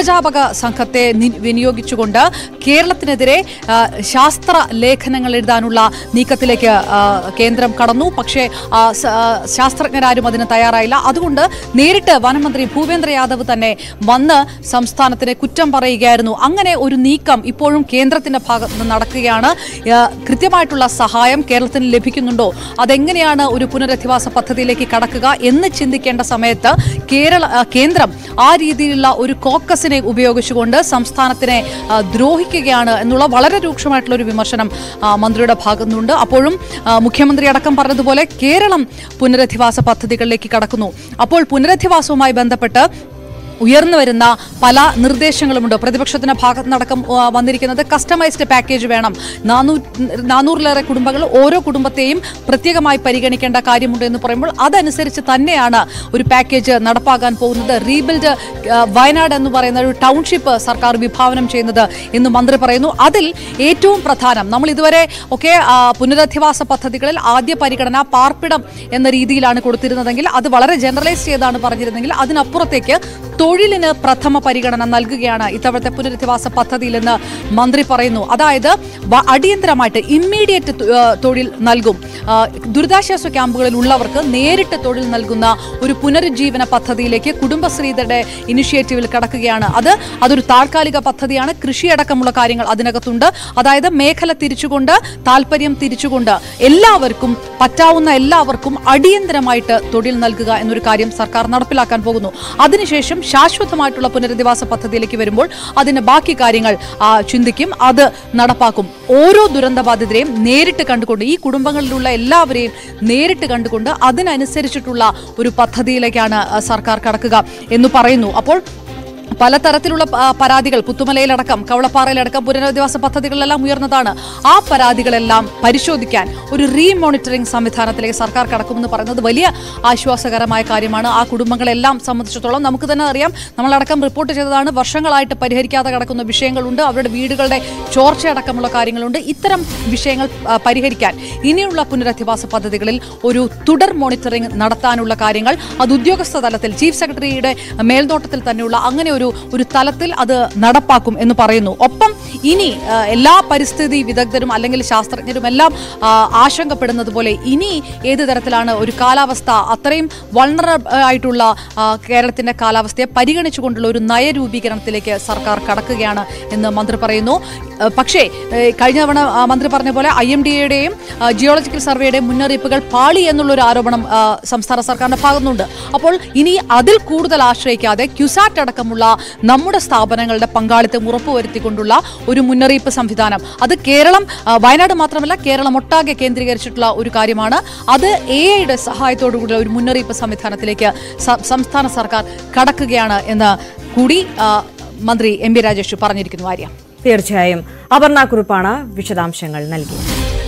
അധ്യാപക സംഘത്തെ നി- വിനിയോഗിച്ചുകൊണ്ട് കേരളത്തിനെതിരെ ആ, ശാസ്ത്ര ലേഖനങ്ങൾ എഴുതാനുള്ള നീക്കത്തിലേക്ക് ആ, കേന്ദ്രം കടന്നു പക്ഷേ ആ, സ- ആ, ശാസ്ത്രജ്ഞരാരും അതിന് തയ്യാറായില്ല അതുകൊണ്ട് നേരിട്ട് വനമന്ത്രി ഭൂപേന്ദ്ര യാദവ് തന്നെ വന്ന് സംസ്ഥാനത്തിന് കുറ്റം പറയുകയായിരുന്നു അങ്ങനെ ഒരു നീക്കം ഇപ്പോഴും കേന്ദ്രത്തിന്റെ ഭാഗത്ത് നിന്ന് നടക്കുകയാണ് ആ, കൃത്യമായിട്ടുള്ള സഹായം കേരളത്തിന് ലഭിക്കുന്നുണ്ടോ അതെങ്ങനെയാണ് ഒരു പുനരധിവാസ പദ്ധതിയിലേക്ക് കടക്കുക എന്ന് ചിന്തിക്കേണ്ട സമയത്ത് കേരള ആ, കേന്ദ്രം ആ രീതിയിലുള്ള ഒരു കോക്കസിനെ ഉപയോഗിച്ചുകൊണ്ട് സംസ്ഥാനത്തിനെ ആ, ദ്രോഹിക്കുകയാണ് എന്നുള്ള വളരെ രൂക്ഷമായിട്ടുള്ള ഒരു വിമർശനം ആ, മന്ത്രിയുടെ ഭാഗത്തുനിന്നുണ്ട് അപ്പോഴും ആ, മുഖ്യമന്ത്രി അടക്കം പറഞ്ഞതുപോലെ കേരളം പുനരധിവാസ പദ്ധതികളിലേക്ക് കടക്കുന്നു അപ്പോൾ പുനരധിവാസവുമായി ബന്ധപ്പെട്ട് ഉയർന്നു വരുന്ന പല നിർദ്ദേശങ്ങളുമുണ്ട് പ്രതിപക്ഷത്തിന്റെ ഭാഗത്ത് നടക്കം ആ, വന്നിരിക്കുന്നത് കസ്റ്റമൈസ്ഡ് പാക്കേജ് വേണം നാനൂ നാനൂറിലേറെ കുടുംബങ്ങൾ ഓരോ കുടുംബത്തെയും പ്രത്യേകമായി പരിഗണിക്കേണ്ട കാര്യമുണ്ട് എന്ന് പറയുമ്പോൾ അതനുസരിച്ച് തന്നെയാണ് ഒരു പാക്കേജ് നടപ്പാകാൻ പോകുന്നത് റീബിൽഡ് ആ, വയനാട് എന്ന് പറയുന്ന ഒരു ടൗൺഷിപ്പ് സർക്കാർ വിഭാവനം ചെയ്യുന്നത് എന്ന് മന്ത്രി പറയുന്നു അതിൽ ഏറ്റവും പ്രധാനം നമ്മൾ ഇതുവരെ ഒക്കെ ആ, പുനരധിവാസ പദ്ധതികളിൽ ആദ്യ പരിഗണന പാർപ്പിടം എന്ന രീതിയിലാണ് കൊടുത്തിരുന്നതെങ്കിൽ അത് വളരെ ജനറലൈസ് ചെയ്താണ് പറഞ്ഞിരുന്നെങ്കിൽ അതിനപ്പുറത്തേക്ക് തൊഴിലിന് പ്രഥമ പരിഗണന നൽകുകയാണ് ഇത്തവണത്തെ പുനരധിവാസ പദ്ധതിയിൽ എന്ന് മന്ത്രി പറയുന്നു അതായത് വ- അടിയന്തരമായിട്ട് ഇമ്മീഡിയറ്റ് തൊഴിൽ നൽകും ആ, ദുരിതാശ്വാസ ക്യാമ്പുകളിൽ ഉള്ളവർക്ക് നേരിട്ട് തൊഴിൽ നൽകുന്ന ഒരു പുനരുജ്ജീവന പദ്ധതിയിലേക്ക് കുടുംബശ്രീയുടെ ഇനിഷ്യേറ്റീവിൽ കടക്കുകയാണ് അത് അതൊരു താൽക്കാലിക പദ്ധതിയാണ് കൃഷിയടക്കമുള്ള കാര്യങ്ങൾ അതിനകത്തുണ്ട് അതായത് മേഖല തിരിച്ചുകൊണ്ട് താല്പര്യം തിരിച്ചുകൊണ്ട് എല്ലാവർക്കും പറ്റാവുന്ന എല്ലാവർക്കും അടിയന്തരമായിട്ട് തൊഴിൽ നൽകുക എന്നൊരു കാര്യം സർക്കാർ നടപ്പിലാക്കാൻ പോകുന്നു അതിനുശേഷം ശാശ്വതമായിട്ടുള്ള പുനരധിവാസ പദ്ധതിയിലേക്ക് വരുമ്പോൾ അതിന് ബാക്കി കാര്യങ്ങൾ ആ, ചിന്തിക്കും അത് നടപ്പാക്കും ഓരോ ദുരന്തബാധിതരെയും നേരിട്ട് കണ്ടുകൊണ്ട് ഈ കുടുംബങ്ങളിലുള്ള എല്ലാവരെയും നേരിട്ട് കണ്ടുകൊണ്ട് അതിനനുസരിച്ചിട്ടുള്ള ഒരു പദ്ധതിയിലേക്കാണ് ആ, സർക്കാർ കടക്കുക എന്ന് പറയുന്നു അപ്പോൾ പലതരത്തിലുള്ള ആ, പരാതികൾ പുത്തുമലയിലടക്കം കവളപ്പാറയിലടക്കം പുനരധിവാസ പദ്ധതികളിലെല്ലാം ഉയർന്നതാണ് ആ പരാതികളെല്ലാം പരിശോധിക്കാൻ ഒരു റീ മോണിറ്ററിംഗ് സംവിധാനത്തിലേക്ക് സർക്കാർ കടക്കുമെന്ന് പറയുന്നത് വലിയ ആശ്വാസകരമായ കാര്യമാണ് ആ കുടുംബങ്ങളെല്ലാം സംബന്ധിച്ചിടത്തോളം നമുക്ക് തന്നെ അറിയാം നമ്മളടക്കം റിപ്പോർട്ട് ചെയ്തതാണ് വർഷങ്ങളായിട്ട് പരിഹരിക്കാതെ കിടക്കുന്ന വിഷയങ്ങളുണ്ട് അവരുടെ വീടുകളുടെ ചോർച്ചയടക്കമുള്ള കാര്യങ്ങളുണ്ട് ഇത്തരം വിഷയങ്ങൾ ആ, പരിഹരിക്കാൻ ഇനിയുള്ള പുനരധിവാസ പദ്ധതികളിൽ ഒരു തുടർ മോണിറ്ററിംഗ് നടത്താനുള്ള കാര്യങ്ങൾ അത് ഉദ്യോഗസ്ഥ തലത്തിൽ ചീഫ് സെക്രട്ടറിയുടെ മേൽനോട്ടത്തിൽ തന്നെയുള്ള അങ്ങനെ ഒരു ഒരു തലത്തിൽ അത് നടപ്പാക്കും എന്ന് പറയുന്നു ഒപ്പം ഇനി ആ, എല്ലാ പരിസ്ഥിതി വിദഗ്ധരും അല്ലെങ്കിൽ ശാസ്ത്രജ്ഞരും എല്ലാം ആ, ആശങ്കപ്പെടുന്നത് പോലെ ഇനി ഏത് തരത്തിലാണ് ഒരു കാലാവസ്ഥ അത്രയും വൾണറ ആയിട്ടുള്ള ആ, കേരളത്തിന്റെ കാലാവസ്ഥയെ പരിഗണിച്ചുകൊണ്ടുള്ള ഒരു നയരൂപീകരണത്തിലേക്ക് സർക്കാർ കടക്കുകയാണ് എന്ന് മന്ത്രി പറയുന്നു ആ, പക്ഷേ ഏ, കഴിഞ്ഞ തവണ ആ, മന്ത്രി പറഞ്ഞ പോലെ ഐ എം ഡി എയുടെയും ജിയോളജിക്കൽ സർവേയുടെയും മുന്നറിയിപ്പുകൾ പാളി എന്നുള്ള ഒരു ആരോപണം ആ, സംസ്ഥാന സർക്കാരിന്റെ ഭാഗത്തുനിന്നുണ്ട് അപ്പോൾ ഇനി അതിൽ കൂടുതൽ ആശ്രയിക്കാതെ ക്യുസാറ്റ് അടക്കമുള്ള നമ്മുടെ സ്ഥാപനങ്ങളുടെ പങ്കാളിത്തം ഉറപ്പുവരുത്തിക്കൊണ്ടുള്ള ഒരു മുന്നറിയിപ്പ് സംവിധാനം അത് കേരളം ആ, വയനാട് മാത്രമല്ല കേരളം ഒട്ടാകെ കേന്ദ്രീകരിച്ചിട്ടുള്ള ഒരു കാര്യമാണ് അത് എ ഐയുടെ സഹായത്തോടുകൂടിയ ഒരു മുന്നറിയിപ്പ് സംവിധാനത്തിലേക്ക് സ- സംസ്ഥാന സർക്കാർ കടക്കുകയാണ് എന്ന് കൂടി ആ, മന്ത്രി എം പി രാജേഷ് പറഞ്ഞിരിക്കുന്നു ആര്യ തീർച്ചയായും അപർണ കുറുപ്പാണ് വിശദാംശങ്ങൾ നൽകിയത്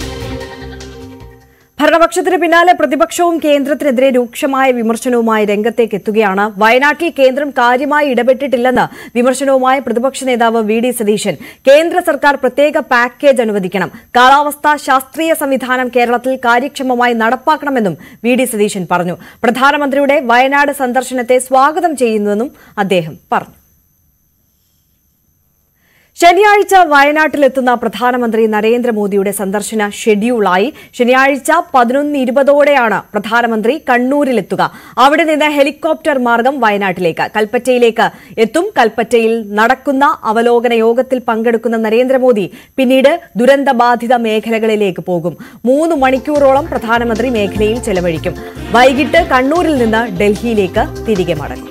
ഭരണപക്ഷത്തിന് പിന്നാലെ പ്രതിപക്ഷവും കേന്ദ്രത്തിനെതിരെ രൂക്ഷമായ വിമർശനവുമായി രംഗത്തേക്ക് എത്തുകയാണ് വയനാട്ടിൽ കേന്ദ്രം കാര്യമായി ഇടപെട്ടിട്ടില്ലെന്ന് വിമർശനവുമായി പ്രതിപക്ഷ നേതാവ് വി ഡി സതീശൻ കേന്ദ്ര സർക്കാർ പ്രത്യേക പാക്കേജ് അനുവദിക്കണം കാലാവസ്ഥാ ശാസ്ത്രീയ സംവിധാനം കേരളത്തിൽ കാര്യക്ഷമമായി നടപ്പാക്കണമെന്നും വി ഡി സതീശൻ പറഞ്ഞു പ്രധാനമന്ത്രിയുടെ വയനാട് സന്ദർശനത്തെ സ്വാഗതം ചെയ്യുന്നുവെന്നും അദ്ദേഹം പറഞ്ഞു ശനിയാഴ്ച വയനാട്ടിലെത്തുന്ന പ്രധാനമന്ത്രി നരേന്ദ്രമോദിയുടെ സന്ദർശന ഷെഡ്യൂളായി ശനിയാഴ്ച പതിനൊന്ന് ഇരുപതോടെയാണ് പ്രധാനമന്ത്രി കണ്ണൂരിലെത്തുക അവിടെ നിന്ന് ഹെലികോപ്റ്റർ മാർഗം വയനാട്ടിലേക്ക് കൽപ്പറ്റയിലേക്ക് എത്തും കൽപ്പറ്റയിൽ നടക്കുന്ന അവലോകന യോഗത്തിൽ പങ്കെടുക്കുന്ന നരേന്ദ്രമോദി പിന്നീട് ദുരന്തബാധിത മേഖലകളിലേക്ക് പോകും മൂന്ന് മണിക്കൂറോളം പ്രധാനമന്ത്രി മേഖലയിൽ ചെലവഴിക്കും വൈകിട്ട് കണ്ണൂരിൽ നിന്ന് ഡൽഹിയിലേക്ക് തിരികെ മടങ്ങും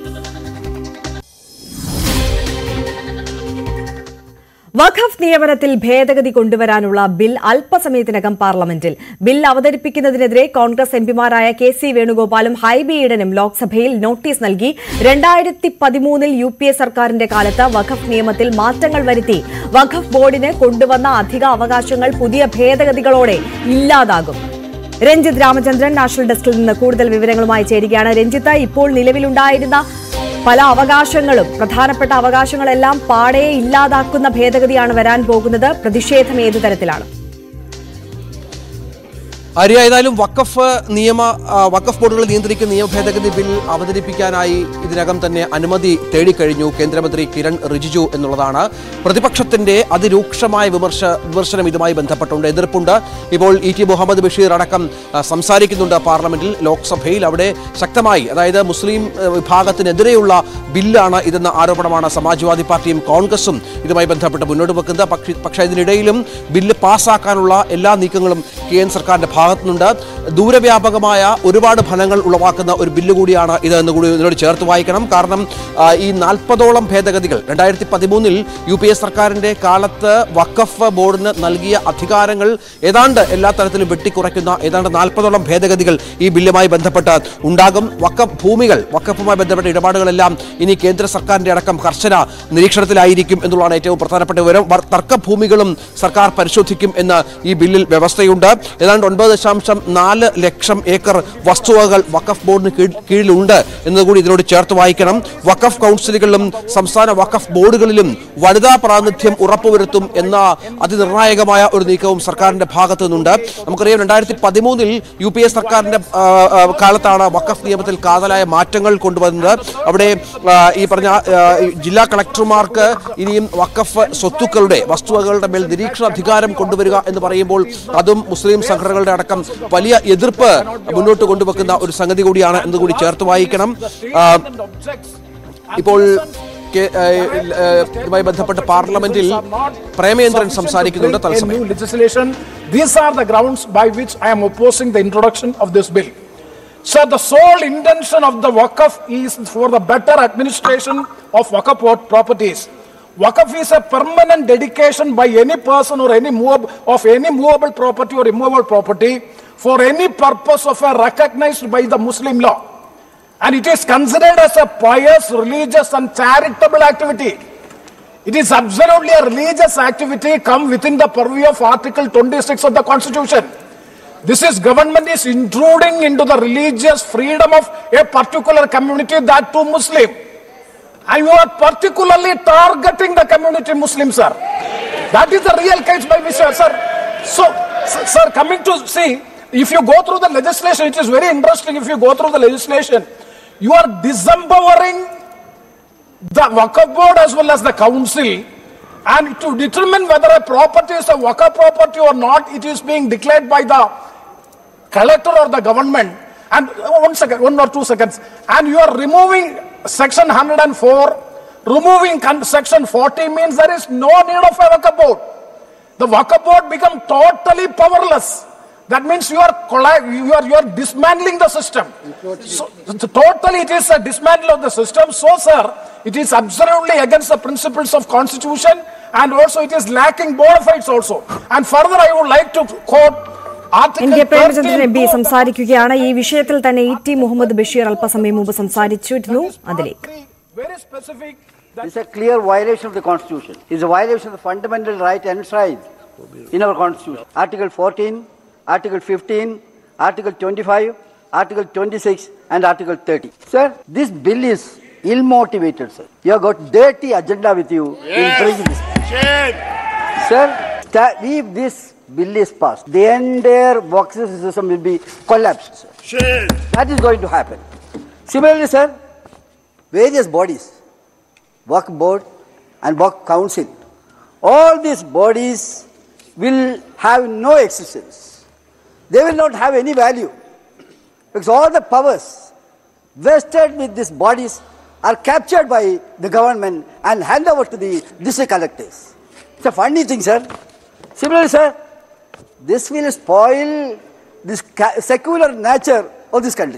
വഖഫ് നിയമനത്തിൽ ഭേദഗതി കൊണ്ടുവരാനുള്ള ബിൽ അല്പസമയത്തിനകം പാർലമെന്റിൽ ബിൽ അവതരിപ്പിക്കുന്നതിനെതിരെ കോൺഗ്രസ് എംപിമാരായ കെ സി വേണുഗോപാലും ഹൈബി ഈഡനും ലോക്സഭയിൽ നോട്ടീസ് നൽകി രണ്ടായിരത്തി പതിമൂന്നിൽ യു പി എ സർക്കാരിന്റെ കാലത്ത് വഖഫ് നിയമത്തിൽ മാറ്റങ്ങൾ വരുത്തി വഖഫ് ബോർഡിന് കൊണ്ടുവന്ന അധിക അവകാശങ്ങൾ പുതിയ ഭേദഗതികളോടെ ഇല്ലാതാകും രഞ്ജിത്ത് രാമചന്ദ്രൻ നാഷണൽ ഡെസ്കിൽ നിന്ന് കൂടുതൽ വിവരങ്ങളുമായി ചേരുകയാണ് രഞ്ജിത്ത് ഇപ്പോൾ നിലവിലുണ്ടായിരുന്ന പല അവകാശങ്ങളും പ്രധാനപ്പെട്ട അവകാശങ്ങളെല്ലാം പാടെ ഇല്ലാതാക്കുന്ന ഭേദഗതിയാണ് വരാൻ പോകുന്നത് പ്രതിഷേധം ഏതു തരത്തിലാണ് ആര്യ ഏതായാലും വഖഫ് നിയമ ആ, വഖഫ് ബോർഡുകൾ നിയന്ത്രിക്കുന്ന നിയമ ഭേദഗതി ബിൽ അവതരിപ്പിക്കാനായി ഇതിനകം തന്നെ അനുമതി തേടിക്കഴിഞ്ഞു കേന്ദ്രമന്ത്രി കിരൺ റിജിജു എന്നുള്ളതാണ് പ്രതിപക്ഷത്തിന്റെ അതിരൂക്ഷമായ വിമർശ വിമർശനം ഇതുമായി ബന്ധപ്പെട്ടുണ്ട് എതിർപ്പുണ്ട് ഇപ്പോൾ ഇ ടി മുഹമ്മദ് ബഷീർ അടക്കം ആ, സംസാരിക്കുന്നുണ്ട് പാർലമെന്റിൽ ലോക്സഭയിൽ അവിടെ ശക്തമായി അതായത് മുസ്ലിം ആ, വിഭാഗത്തിനെതിരെയുള്ള ബില്ലാണ് ഇതെന്ന ആരോപണമാണ് സമാജ്വാദി പാർട്ടിയും കോൺഗ്രസും ഇതുമായി ബന്ധപ്പെട്ട് മുന്നോട്ട് വെക്കുന്നത് പക്ഷേ പക്ഷേ ഇതിനിടയിലും ബില്ല് പാസ്സാക്കാനുള്ള എല്ലാ നീക്കങ്ങളും കേന്ദ്ര സർക്കാരിന്റെ ഭാഗത്തുനിന്നുണ്ട് ദൂരവ്യാപകമായ ഒരുപാട് ഫലങ്ങൾ ഉളവാക്കുന്ന ഒരു ബില്ല് കൂടിയാണ് ഇത് എന്ന് കൂടി ഇതിനോട് ചേർത്ത് വായിക്കണം കാരണം ആ, ഈ നാൽപ്പതോളം ഭേദഗതികൾ രണ്ടായിരത്തി പതിമൂന്നിൽ യു പി എ സർക്കാരിന്റെ കാലത്ത് വഖഫ് ബോർഡിന് നൽകിയ അധികാരങ്ങൾ ഏതാണ്ട് എല്ലാ തരത്തിലും വെട്ടിക്കുറയ്ക്കുന്ന ഏതാണ്ട് നാൽപ്പതോളം ഭേദഗതികൾ ഈ ബില്ലുമായി ബന്ധപ്പെട്ട് ഉണ്ടാകും വഖഫ് ഭൂമികൾ വഖഫുമായി ബന്ധപ്പെട്ട ഇടപാടുകളെല്ലാം ഇനി കേന്ദ്ര സർക്കാരിന്റെ അടക്കം കർശന നിരീക്ഷണത്തിലായിരിക്കും എന്നുള്ളതാണ് ഏറ്റവും പ്രധാനപ്പെട്ട വിവരം വർ- തർക്കഭൂമികളും സർക്കാർ പരിശോധിക്കും എന്ന് ഈ ബില്ലിൽ വ്യവസ്ഥയുണ്ട് ഏതാണ്ട് ഒൻപത് ദശാംശം നാല് ലക്ഷം ഏക്കർ വസ്തുവകൾ വഖഫ് ബോർഡിന് കീഴ്- കീഴിലുണ്ട് എന്നതുകൂടി ഇതിനോട് ചേർത്ത് വായിക്കണം വഖഫ് കൗൺസിലുകളിലും സംസ്ഥാന വഖഫ് ബോർഡുകളിലും വനിതാ പ്രാതിനിധ്യം ഉറപ്പുവരുത്തും എന്ന അതിനിർണായകമായ ഒരു നീക്കവും സർക്കാരിന്റെ ഭാഗത്തു നിന്നുണ്ട് നമുക്കറിയാം രണ്ടായിരത്തി പതിമൂന്നിൽ യു പി എ സർക്കാരിന്റെ ആ, ആ, കാലത്താണ് വഖഫ് നിയമത്തിൽ കാതലായ മാറ്റങ്ങൾ കൊണ്ടുവന്നത് അവിടെ ആ, ഈ പറഞ്ഞ ആ, ഈ ജില്ലാ കളക്ടർമാർക്ക് ഇനിയും വഖഫ് സ്വത്തുക്കളുടെ വസ്തുവകളുടെ മേൽ നിരീക്ഷണ അധികാരം കൊണ്ടുവരിക എന്ന് പറയുമ്പോൾ അതും മുസ്ലിം സംഘടനകളുടെ അടക്കം വലിയ എതിർപ്പ് മുന്നോട്ട് കൊണ്ടുവെക്കുന്ന ഒരു സംഗതി കൂടിയാണ് എന്നുകൂടി ചേർത്ത് വായിക്കണം ആ, ഇപ്പോൾ കെ- ആ, ആ, ഇതുമായി ബന്ധപ്പെട്ട് പാർലമെന്റിൽ പ്രേമേന്ദ്രൻ സംസാരിക്കുന്നുണ്ട് a തത്സമയം new legislation. These are the grounds by which I am opposing the introduction of this bill. So the sole intention of the Waqf is for the better administration of Waqf pro- properties. Waqf is a permanent dedication by any person or any movable, of any movable property or immovable property for any purpose of a recognized by the Muslim law. And it is considered as a pious, religious and charitable activity. It is absolutely a religious activity come within the purview of Article 26 of the Constitution. This is government is intruding into the religious freedom of a particular community, that too Muslim. And you are particularly targeting the community Muslim, sir. That is the real case by which, sir. So, s- sir, coming to see, if you go through the legislation, it is very interesting. If you go through the legislation, you are disempowering the Waqf board as well as the council and to determine whether a property is a Waqf property or not, it is being declared by the collector or the government. And uh, one second, one or two seconds. And you are removing section 104, removing con- section 40 means there is no need of a Waqf board. The Waqf board become totally powerless. That means you are colli- you are you are dismantling the system. So, so totally it is a dismantle of the system. So, sir, it is absolutely against the principles of constitution and also it is lacking bona fides also. And further, I would like to quote N Article K Premachandran M 13 P സംസാരിക്കുകയാണ് ഈ വിഷയത്തിൽ തന്നെ E T Muhammad Basheer അല്പസമയം മുമ്പ് സംസാരിച്ചിരുന്നു അതിലേക്ക് very specific. It's a clear violation of the Constitution. It's a violation of the fundamental right enshrined in our Constitution. Article 14, Article 15, Article 25, Article 26, and Article 30. Sir, this bill is ill-motivated, sir. You have got dirty agenda with you in bringing this. Sir, sta- if this bill is passed, the entire boxes system will be collapsed. Sir. That is going to happen. Similarly, sir, various bodies, work board and work council, all these bodies will have no existence. They will not have any value because all the powers vested with these bodies are captured by the government and hand over to the district collectors. It's a funny thing, sir. Similarly, sir, this will spoil this ca- secular nature of this country.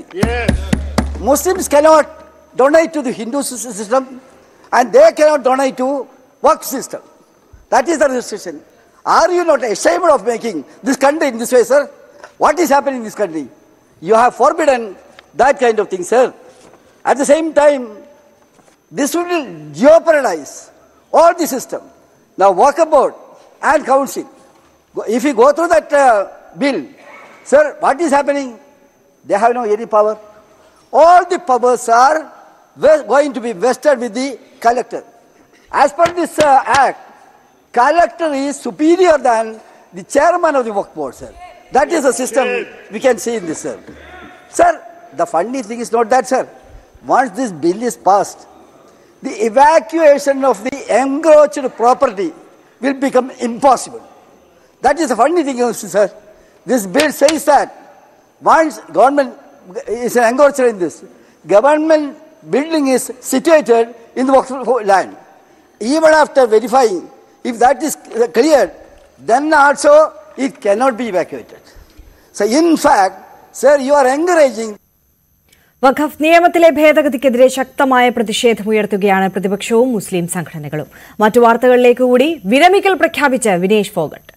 Muslims cannot donate to the Hindu sys- system and they cannot donate to work system. That is the restriction. Are you not ashamed of making this country in this way, sir? What is happening in this country? You have forbidden that kind of thing, sir. At the same time, this will jeopardize all the system. Now, work board and council. Go- If you go through that uh, bill, sir, what is happening? They have no any power. All the powers are ve- going to be vested with the collector. As per this uh, act, collector is superior than the chairman of the work board, sir. That is the system we can see in this, sir. Sir, the funny thing is not that, sir. Once this bill is passed, the evacuation of the encroached property will become impossible. That is the funny thing, sir. This bill says that once government is encroached in this, government building is situated in the Waqf land. Even after verifying, if that is cleared, then also it cannot be evacuated. So in fact, sir, you are encouraging വഖഫ് നിയമത്തിലെ ഭേദഗതിക്കെതിരെ ശക്തമായ പ്രതിഷേധമുയർത്തുകയാണ് പ്രതിപക്ഷവും മുസ്ലിം സംഘടനകളും മറ്റു വാർത്തകളിലേക്ക് കൂടി വിരമിക്കൽ പ്രഖ്യാപിച്ച് വിനേഷ് ഫോഗട്ട്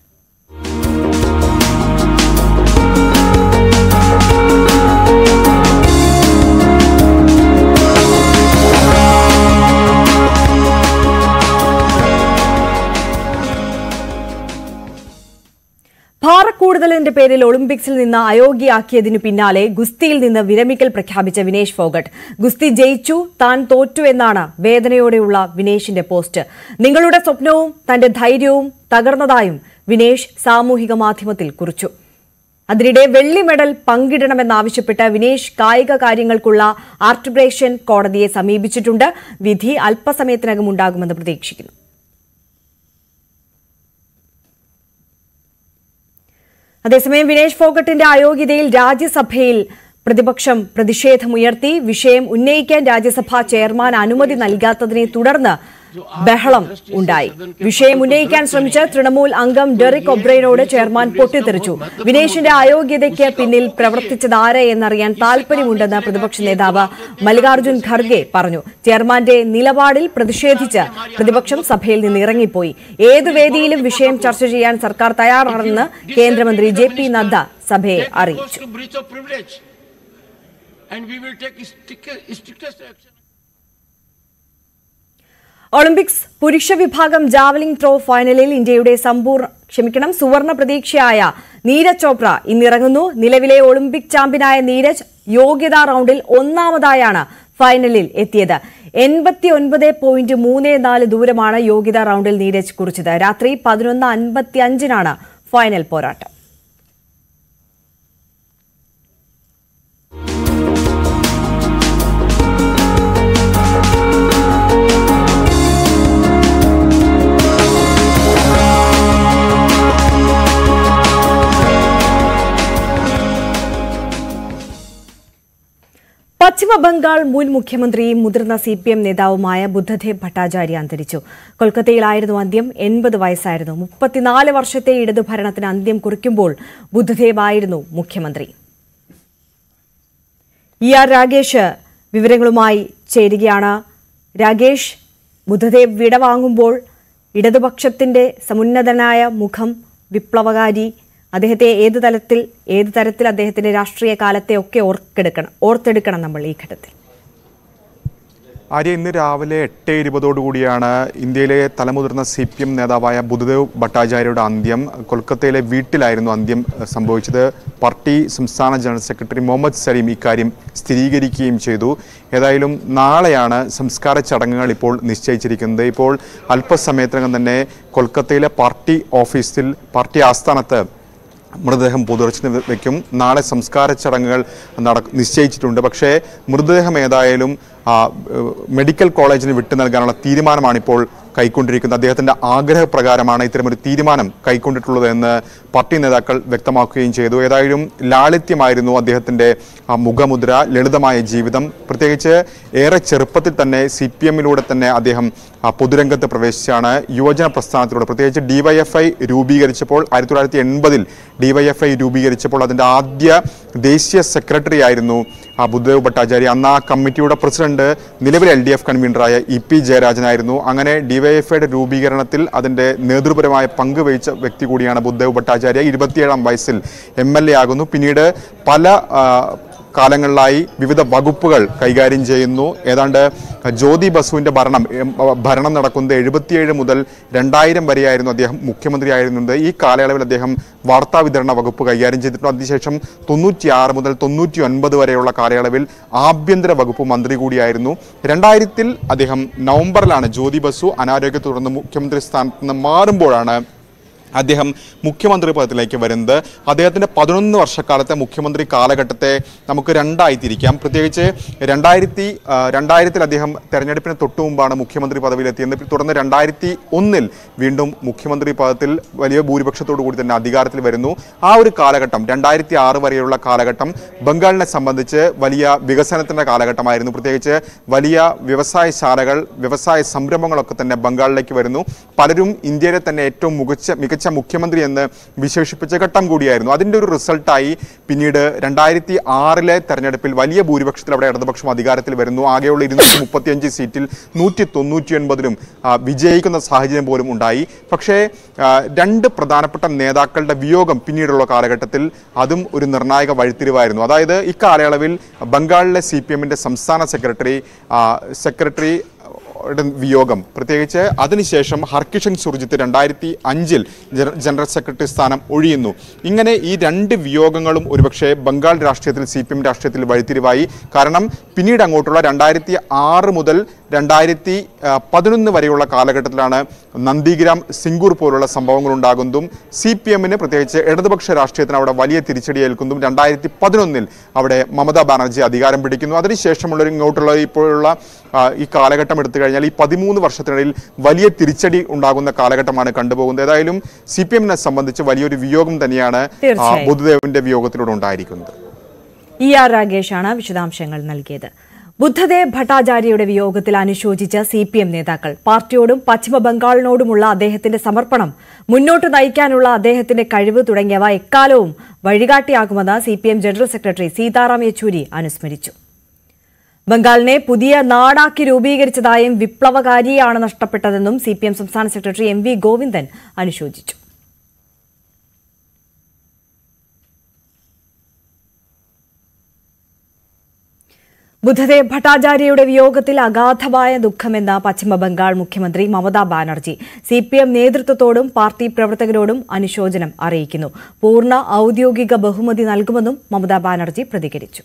ഭാരക്കൂടുതലിന്റെ പേരിൽ ഒളിമ്പിക്സിൽ നിന്ന് അയോഗ്യയാക്കിയതിനു പിന്നാലെ ഗുസ്തിയിൽ നിന്ന് വിരമിക്കൽ പ്രഖ്യാപിച്ച വിനേഷ് ഫോഗട്ട് ഗുസ്തി ജയിച്ചു താൻ തോറ്റു എന്നാണ് വേദനയോടെയുള്ള വിനേഷിന്റെ പോസ്റ്റ് നിങ്ങളുടെ സ്വപ്നവും തന്റെ ധൈര്യവും തകർന്നതായും വിനേഷ് സാമൂഹിക മാധ്യമത്തിൽ കുറിച്ചു അതിനിടെ വെള്ളി മെഡൽ പങ്കിടണമെന്നാവശ്യപ്പെട്ട് വിനേഷ് കായിക കാര്യങ്ങൾക്കുള്ള ആർട്ടിബ്രേഷൻ കോടതിയെ സമീപിച്ചിട്ടുണ്ട് വിധി അല്പസമയത്തിനകം ഉണ്ടാകുമെന്ന് പ്രതീക്ഷിക്കുന്നു അതേസമയം വിനേഷ് ഫോഗട്ടിന്റെ അയോഗ്യതയിൽ രാജ്യസഭയിൽ പ്രതിപക്ഷം പ്രതിഷേധമുയർത്തി വിഷയം ഉന്നയിക്കാൻ രാജ്യസഭാ ചെയർമാൻ അനുമതി നൽകാത്തതിനെ തുടർന്ന് ബഹളം ഉണ്ടായി വിഷയം ഉന്നയിക്കാൻ ശ്രമിച്ച തൃണമൂൽ അംഗം ഡെറിക് ഒബ്രൈനോട് ചെയർമാൻ പൊട്ടിത്തെറിച്ചു വിനേഷിന്റെ അയോഗ്യതയ്ക്ക് പിന്നിൽ പ്രവർത്തിച്ചത് ആര് എന്നറിയാൻ താൽപര്യമുണ്ടെന്ന് പ്രതിപക്ഷ നേതാവ് മല്ലികാർജ്ജുൻ ഖർഗെ പറഞ്ഞു ചെയർമാന്റെ നിലപാടിൽ പ്രതിഷേധിച്ച് പ്രതിപക്ഷം സഭയിൽ നിന്ന് ഇറങ്ങിപ്പോയി ഏതു വേദിയിലും വിഷയം ചർച്ച ചെയ്യാൻ സർക്കാർ തയ്യാറാണെന്ന് കേന്ദ്രമന്ത്രി ജെ പി നദ്ദ സഭയെ അറിയിച്ചു to breach of privilege. And we will take strict- strictest action. Olympics പുരുഷ വിഭാഗം ജാവലിംഗ് ത്രോ ഫൈനലിൽ ഇന്ത്യയുടെ സമ്പൂർ ക്ഷമിക്കണം സുവർണ പ്രതീക്ഷയായ നീരജ് ചോപ്ര ഇന്നിറങ്ങുന്നു നിലവിലെ ഒളിമ്പിക് ചാമ്പ്യനായ നീരജ് യോഗ്യതാ റൗണ്ടിൽ ഒന്നാമതായാണ് ഫൈനലിൽ എത്തിയത് എൺപത്തി ഒൻപത് പോയിന്റ് മൂന്ന് നാല് ദൂരമാണ് യോഗ്യതാ റൗണ്ടിൽ നീരജ് കുറിച്ചത് രാത്രി പതിനൊന്ന് അൻപത്തി അഞ്ചിനാണ് ഫൈനൽ പോരാട്ടം പശ്ചിമ ബംഗാൾ മുൻ മുഖ്യമന്ത്രിയും മുതിർന്ന സി പി എം നേതാവുമായ ബുദ്ധദേവ് ഭട്ടാചാര്യ അന്തരിച്ചു കൊൽക്കത്തയിലായിരുന്നു അന്ത്യം എൺപത് വയസ്സായിരുന്നു മുപ്പത്തിനാല് വർഷത്തെ ഇടതു ഭരണത്തിന് അന്ത്യം കുറിക്കുമ്പോൾ ബുദ്ധദേവ് ആയിരുന്നു മുഖ്യമന്ത്രി ഇ ആർ രാഗേഷ് വിവരങ്ങളുമായി ചേരുകയാണ് രാഗേഷ് ബുദ്ധദേവ് വിടവാങ്ങുമ്പോൾ ഇടതുപക്ഷത്തിന്റെ സമുന്നതനായ മുഖം വിപ്ലവകാരി അദ്ദേഹത്തെ ഏത് തലത്തിൽ ഏത് തരത്തിൽ അദ്ദേഹത്തിന്റെ രാഷ്ട്രീയ കാലത്തെ ഒക്കെ ഓർത്തെടുക്കണം ഓർത്തെടുക്കണം നമ്മൾ ഈ ഘട്ടത്തിൽ ആര്യ ഇന്ന് രാവിലെ എട്ട് ഇരുപതോടുകൂടിയാണ് ഇന്ത്യയിലെ തലമുതിർന്ന സി പി എം നേതാവായ ബുദ്ധദേവ് ഭട്ടാചാര്യയുടെ അന്ത്യം കൊൽക്കത്തയിലെ വീട്ടിലായിരുന്നു അന്ത്യം ഏഹ്, സംഭവിച്ചത് പാർട്ടി സംസ്ഥാന ജനറൽ സെക്രട്ടറി മുഹമ്മദ് സലീം ഇക്കാര്യം സ്ഥിരീകരിക്കുകയും ചെയ്തു ഏതായാലും നാളെയാണ് സംസ്കാര ചടങ്ങുകൾ ഇപ്പോൾ നിശ്ചയിച്ചിരിക്കുന്നത് ഇപ്പോൾ അല്പസമയത്തിനകം തന്നെ കൊൽക്കത്തയിലെ പാർട്ടി ഓഫീസിൽ പാർട്ടി ആസ്ഥാനത്ത് മൃതദേഹം പൊതുദർശന വയ്ക്കും നാളെ സംസ്കാര ചടങ്ങുകൾ നട നിശ്ചയിച്ചിട്ടുണ്ട് പക്ഷേ മൃതദേഹം ഏതായാലും ആ, ഏഹ്, മെഡിക്കൽ കോളേജിന് വിട്ടു നൽകാനുള്ള തീരുമാനമാണ് ഇപ്പോൾ കൈക്കൊണ്ടിരിക്കുന്നത് അദ്ദേഹത്തിന്റെ ആഗ്രഹപ്രകാരമാണ് ഇത്തരമൊരു തീരുമാനം കൈക്കൊണ്ടിട്ടുള്ളത് എന്ന് പാർട്ടി നേതാക്കൾ വ്യക്തമാക്കുകയും ചെയ്തു ഏതായാലും ലാളിത്യമായിരുന്നു അദ്ദേഹത്തിന്റെ ആ മുഖമുദ്ര ലളിതമായ ജീവിതം പ്രത്യേകിച്ച് ഏറെ ചെറുപ്പത്തിൽ തന്നെ സി പി എമ്മിലൂടെ തന്നെ അദ്ദേഹം ആ, പൊതുരംഗത്ത് പ്രവേശിച്ചാണ് യുവജന പ്രസ്ഥാനത്തിലൂടെ പ്രത്യേകിച്ച് ഡിവൈഎഫ്ഐ രൂപീകരിച്ചപ്പോൾ ആയിരത്തി തൊള്ളായിരത്തി എൺപതിൽ ഡിവൈഎഫ്ഐ രൂപീകരിച്ചപ്പോൾ അതിന്റെ ആദ്യ ദേശീയ സെക്രട്ടറി ആയിരുന്നു ആ ബുദ്ധദേവ് ഭട്ടാചാര്യ അന്ന് ആ കമ്മിറ്റിയുടെ പ്രസിഡന്റ് നിലവിലെ എൽ ഡി എഫ് കൺവീനറായ ഇ പി ജയരാജനായിരുന്നു അങ്ങനെ ഡിവൈഎഫ്ഐയുടെ രൂപീകരണത്തിൽ അതിന്റെ നേതൃപരമായ പങ്ക് വഹിച്ച വ്യക്തി കൂടിയാണ് ബുദ്ധദേവ് ഭട്ടാചാര്യ ഇരുപത്തിയേഴാം വയസ്സിൽ എം എൽ എ ആകുന്നു പിന്നീട് പല ആ, കാലങ്ങളിലായി വിവിധ വകുപ്പുകൾ കൈകാര്യം ചെയ്യുന്നു ഏതാണ്ട് ജ്യോതി ബസുവിന്റെ ഭരണം എം, ഭരണം നടക്കുന്നത് എഴുപത്തിയേഴ് മുതൽ രണ്ടായിരം വരെയായിരുന്നു അദ്ദേഹം മുഖ്യമന്ത്രിയായിരുന്നത് ഈ കാലയളവിൽ അദ്ദേഹം വാർത്താ വിതരണ വകുപ്പ് കൈകാര്യം ചെയ്തിട്ടുണ്ട് അതിനുശേഷം തൊണ്ണൂറ്റിയാറ് മുതൽ തൊണ്ണൂറ്റി ഒൻപത് വരെയുള്ള കാലയളവിൽ ആഭ്യന്തര വകുപ്പ് മന്ത്രി കൂടിയായിരുന്നു രണ്ടായിരത്തിൽ അദ്ദേഹം നവംബറിലാണ് ജ്യോതി ബസു അനാരോഗ്യത്തെ തുടർന്ന് മുഖ്യമന്ത്രി സ്ഥാനത്ത് നിന്ന് മാറുമ്പോഴാണ് അദ്ദേഹം മുഖ്യമന്ത്രി പദത്തിലേക്ക് വരുന്നത് അദ്ദേഹത്തിന്റെ പതിനൊന്ന് വർഷക്കാലത്തെ മുഖ്യമന്ത്രി കാലഘട്ടത്തെ നമുക്ക് രണ്ടായി തിരിക്കാം പ്രത്യേകിച്ച് രണ്ടായിരത്തി ആ, രണ്ടായിരത്തിൽ അദ്ദേഹം തെരഞ്ഞെടുപ്പിന് തൊട്ടു മുമ്പാണ് മുഖ്യമന്ത്രി പദവിയിലെത്തിയത് തുടർന്ന് രണ്ടായിരത്തി ഒന്നിൽ വീണ്ടും മുഖ്യമന്ത്രി പദത്തിൽ വലിയ ഭൂരിപക്ഷത്തോടു കൂടി തന്നെ അധികാരത്തിൽ വരുന്നു ആ ഒരു കാലഘട്ടം രണ്ടായിരത്തി ആറ് വരെയുള്ള കാലഘട്ടം ബംഗാളിനെ സംബന്ധിച്ച് വലിയ വികസനത്തിന്റെ കാലഘട്ടമായിരുന്നു പ്രത്യേകിച്ച് വലിയ വ്യവസായശാലകൾ വ്യവസായ സംരംഭങ്ങളൊക്കെ തന്നെ ബംഗാളിലേക്ക് വരുന്നു പലരും ഇന്ത്യയിലെ തന്നെ ഏറ്റവും മികച്ച മികച്ച മുഖ്യമന്ത്രി എന്ന് വിശേഷിപ്പിച്ച ഘട്ടം കൂടിയായിരുന്നു അതിന്റെ ഒരു റിസൾട്ടായി പിന്നീട് രണ്ടായിരത്തി ആറിലെ തെരഞ്ഞെടുപ്പിൽ വലിയ ഭൂരിപക്ഷത്തിൽ അവിടെ ഇടതുപക്ഷം അധികാരത്തിൽ വരുന്നു ആകെയുള്ള ഇരുന്നൂറ്റി മുപ്പത്തിയഞ്ച് സീറ്റിൽ നൂറ്റി തൊണ്ണൂറ്റി ഒൻപതിലും വിജയിക്കുന്ന സാഹചര്യം പോലും ഉണ്ടായി പക്ഷേ ആ, രണ്ട് പ്രധാനപ്പെട്ട നേതാക്കളുടെ വിയോഗം പിന്നീടുള്ള കാലഘട്ടത്തിൽ അതും ഒരു നിർണായക വഴിത്തിരിവായിരുന്നു അതായത് ഇക്കാലയളവിൽ ബംഗാളിലെ സി പി എമ്മിന്റെ സംസ്ഥാന സെക്രട്ടറി ആ, സെക്രട്ടറി യുടെ വിയോഗം പ്രത്യേകിച്ച് അതിനുശേഷം ഹർകിഷൻ സുർജിത്ത് രണ്ടായിരത്തി അഞ്ചിൽ ജനറൽ സെക്രട്ടറി സ്ഥാനം ഒഴിയുന്നു ഇങ്ങനെ ഈ രണ്ട് വിയോഗങ്ങളും ഒരുപക്ഷെ ബംഗാൾ രാഷ്ട്രീയത്തിൽ സി പി എം രാഷ്ട്രീയത്തിൽ വഴിത്തിരിവായി കാരണം പിന്നീട് അങ്ങോട്ടുള്ള രണ്ടായിരത്തി ആറ് മുതൽ രണ്ടായിരത്തി പതിനൊന്ന് വരെയുള്ള കാലഘട്ടത്തിലാണ് നന്ദിഗ്രാം സിംഗൂർ പോലുള്ള സംഭവങ്ങൾ ഉണ്ടാകുന്നതും സി പി എമ്മിന് പ്രത്യേകിച്ച് ഇടതുപക്ഷ രാഷ്ട്രീയത്തിന് അവിടെ വലിയ തിരിച്ചടി ഏൽക്കുന്നതും രണ്ടായിരത്തി പതിനൊന്നിൽ അവിടെ മമതാ ബാനർജി അധികാരം പിടിക്കുന്നു അതിനുശേഷമുള്ള ഒരു ഇങ്ങോട്ടുള്ള ഇപ്പോഴുള്ള ആ, ഈ കാലഘട്ടം എടുത്തു കഴിഞ്ഞാൽ ഈ പതിമൂന്ന് വർഷത്തിനിടയിൽ വലിയ തിരിച്ചടി ഉണ്ടാകുന്ന കാലഘട്ടമാണ് കണ്ടുപോകുന്നത് ഏതായാലും സി പി എമ്മിനെ സംബന്ധിച്ച് വലിയൊരു വിയോഗം തന്നെയാണ് ആ, തീർച്ചയായും. ബുദ്ധദേവന്റെ വിയോഗത്തിലൂടെ ഉണ്ടായിരിക്കുന്നത് ഇ ആർ രാഗേഷാണ് വിശദാംശങ്ങൾ നൽകിയത് ബുദ്ധദേവ് ഭട്ടാചാര്യയുടെ വിയോഗത്തിൽ അനുശോചിച്ച സി പി എം നേതാക്കൾ പാർട്ടിയോടും പശ്ചിമ ബംഗാളിനോടുമുള്ള അദ്ദേഹത്തിന്റെ സമർപ്പണം മുന്നോട്ട് നയിക്കാനുള്ള അദ്ദേഹത്തിന്റെ കഴിവ് തുടങ്ങിയവ എക്കാലവും വഴികാട്ടിയാകുമെന്ന് C P M general secretary Sitaram Yechury അനുസ്മരിച്ചു ബംഗാളിനെ പുതിയ നാടാക്കി രൂപീകരിച്ചതായും വിപ്ലവകാരിയാണ് നഷ്ടപ്പെട്ടതെന്നും സി പി എം സംസ്ഥാന സെക്രട്ടറി എം വി ഗോവിന്ദൻ അനുശോചിച്ചു ബുദ്ധദേവ് ഭട്ടാചാര്യയുടെ വിയോഗത്തിൽ അഗാധമായ ദുഃഖമെന്ന പശ്ചിമ ബംഗാൾ മുഖ്യമന്ത്രി Mamata Banerjee C P M നേതൃത്വത്തോടും പാർട്ടി പ്രവർത്തകരോടും അനുശോചനം അറിയിക്കുന്നു പൂർണ്ണ ഔദ്യോഗിക ബഹുമതി നൽകുമെന്നും മമതാ ബാനർജി പ്രതികരിച്ചു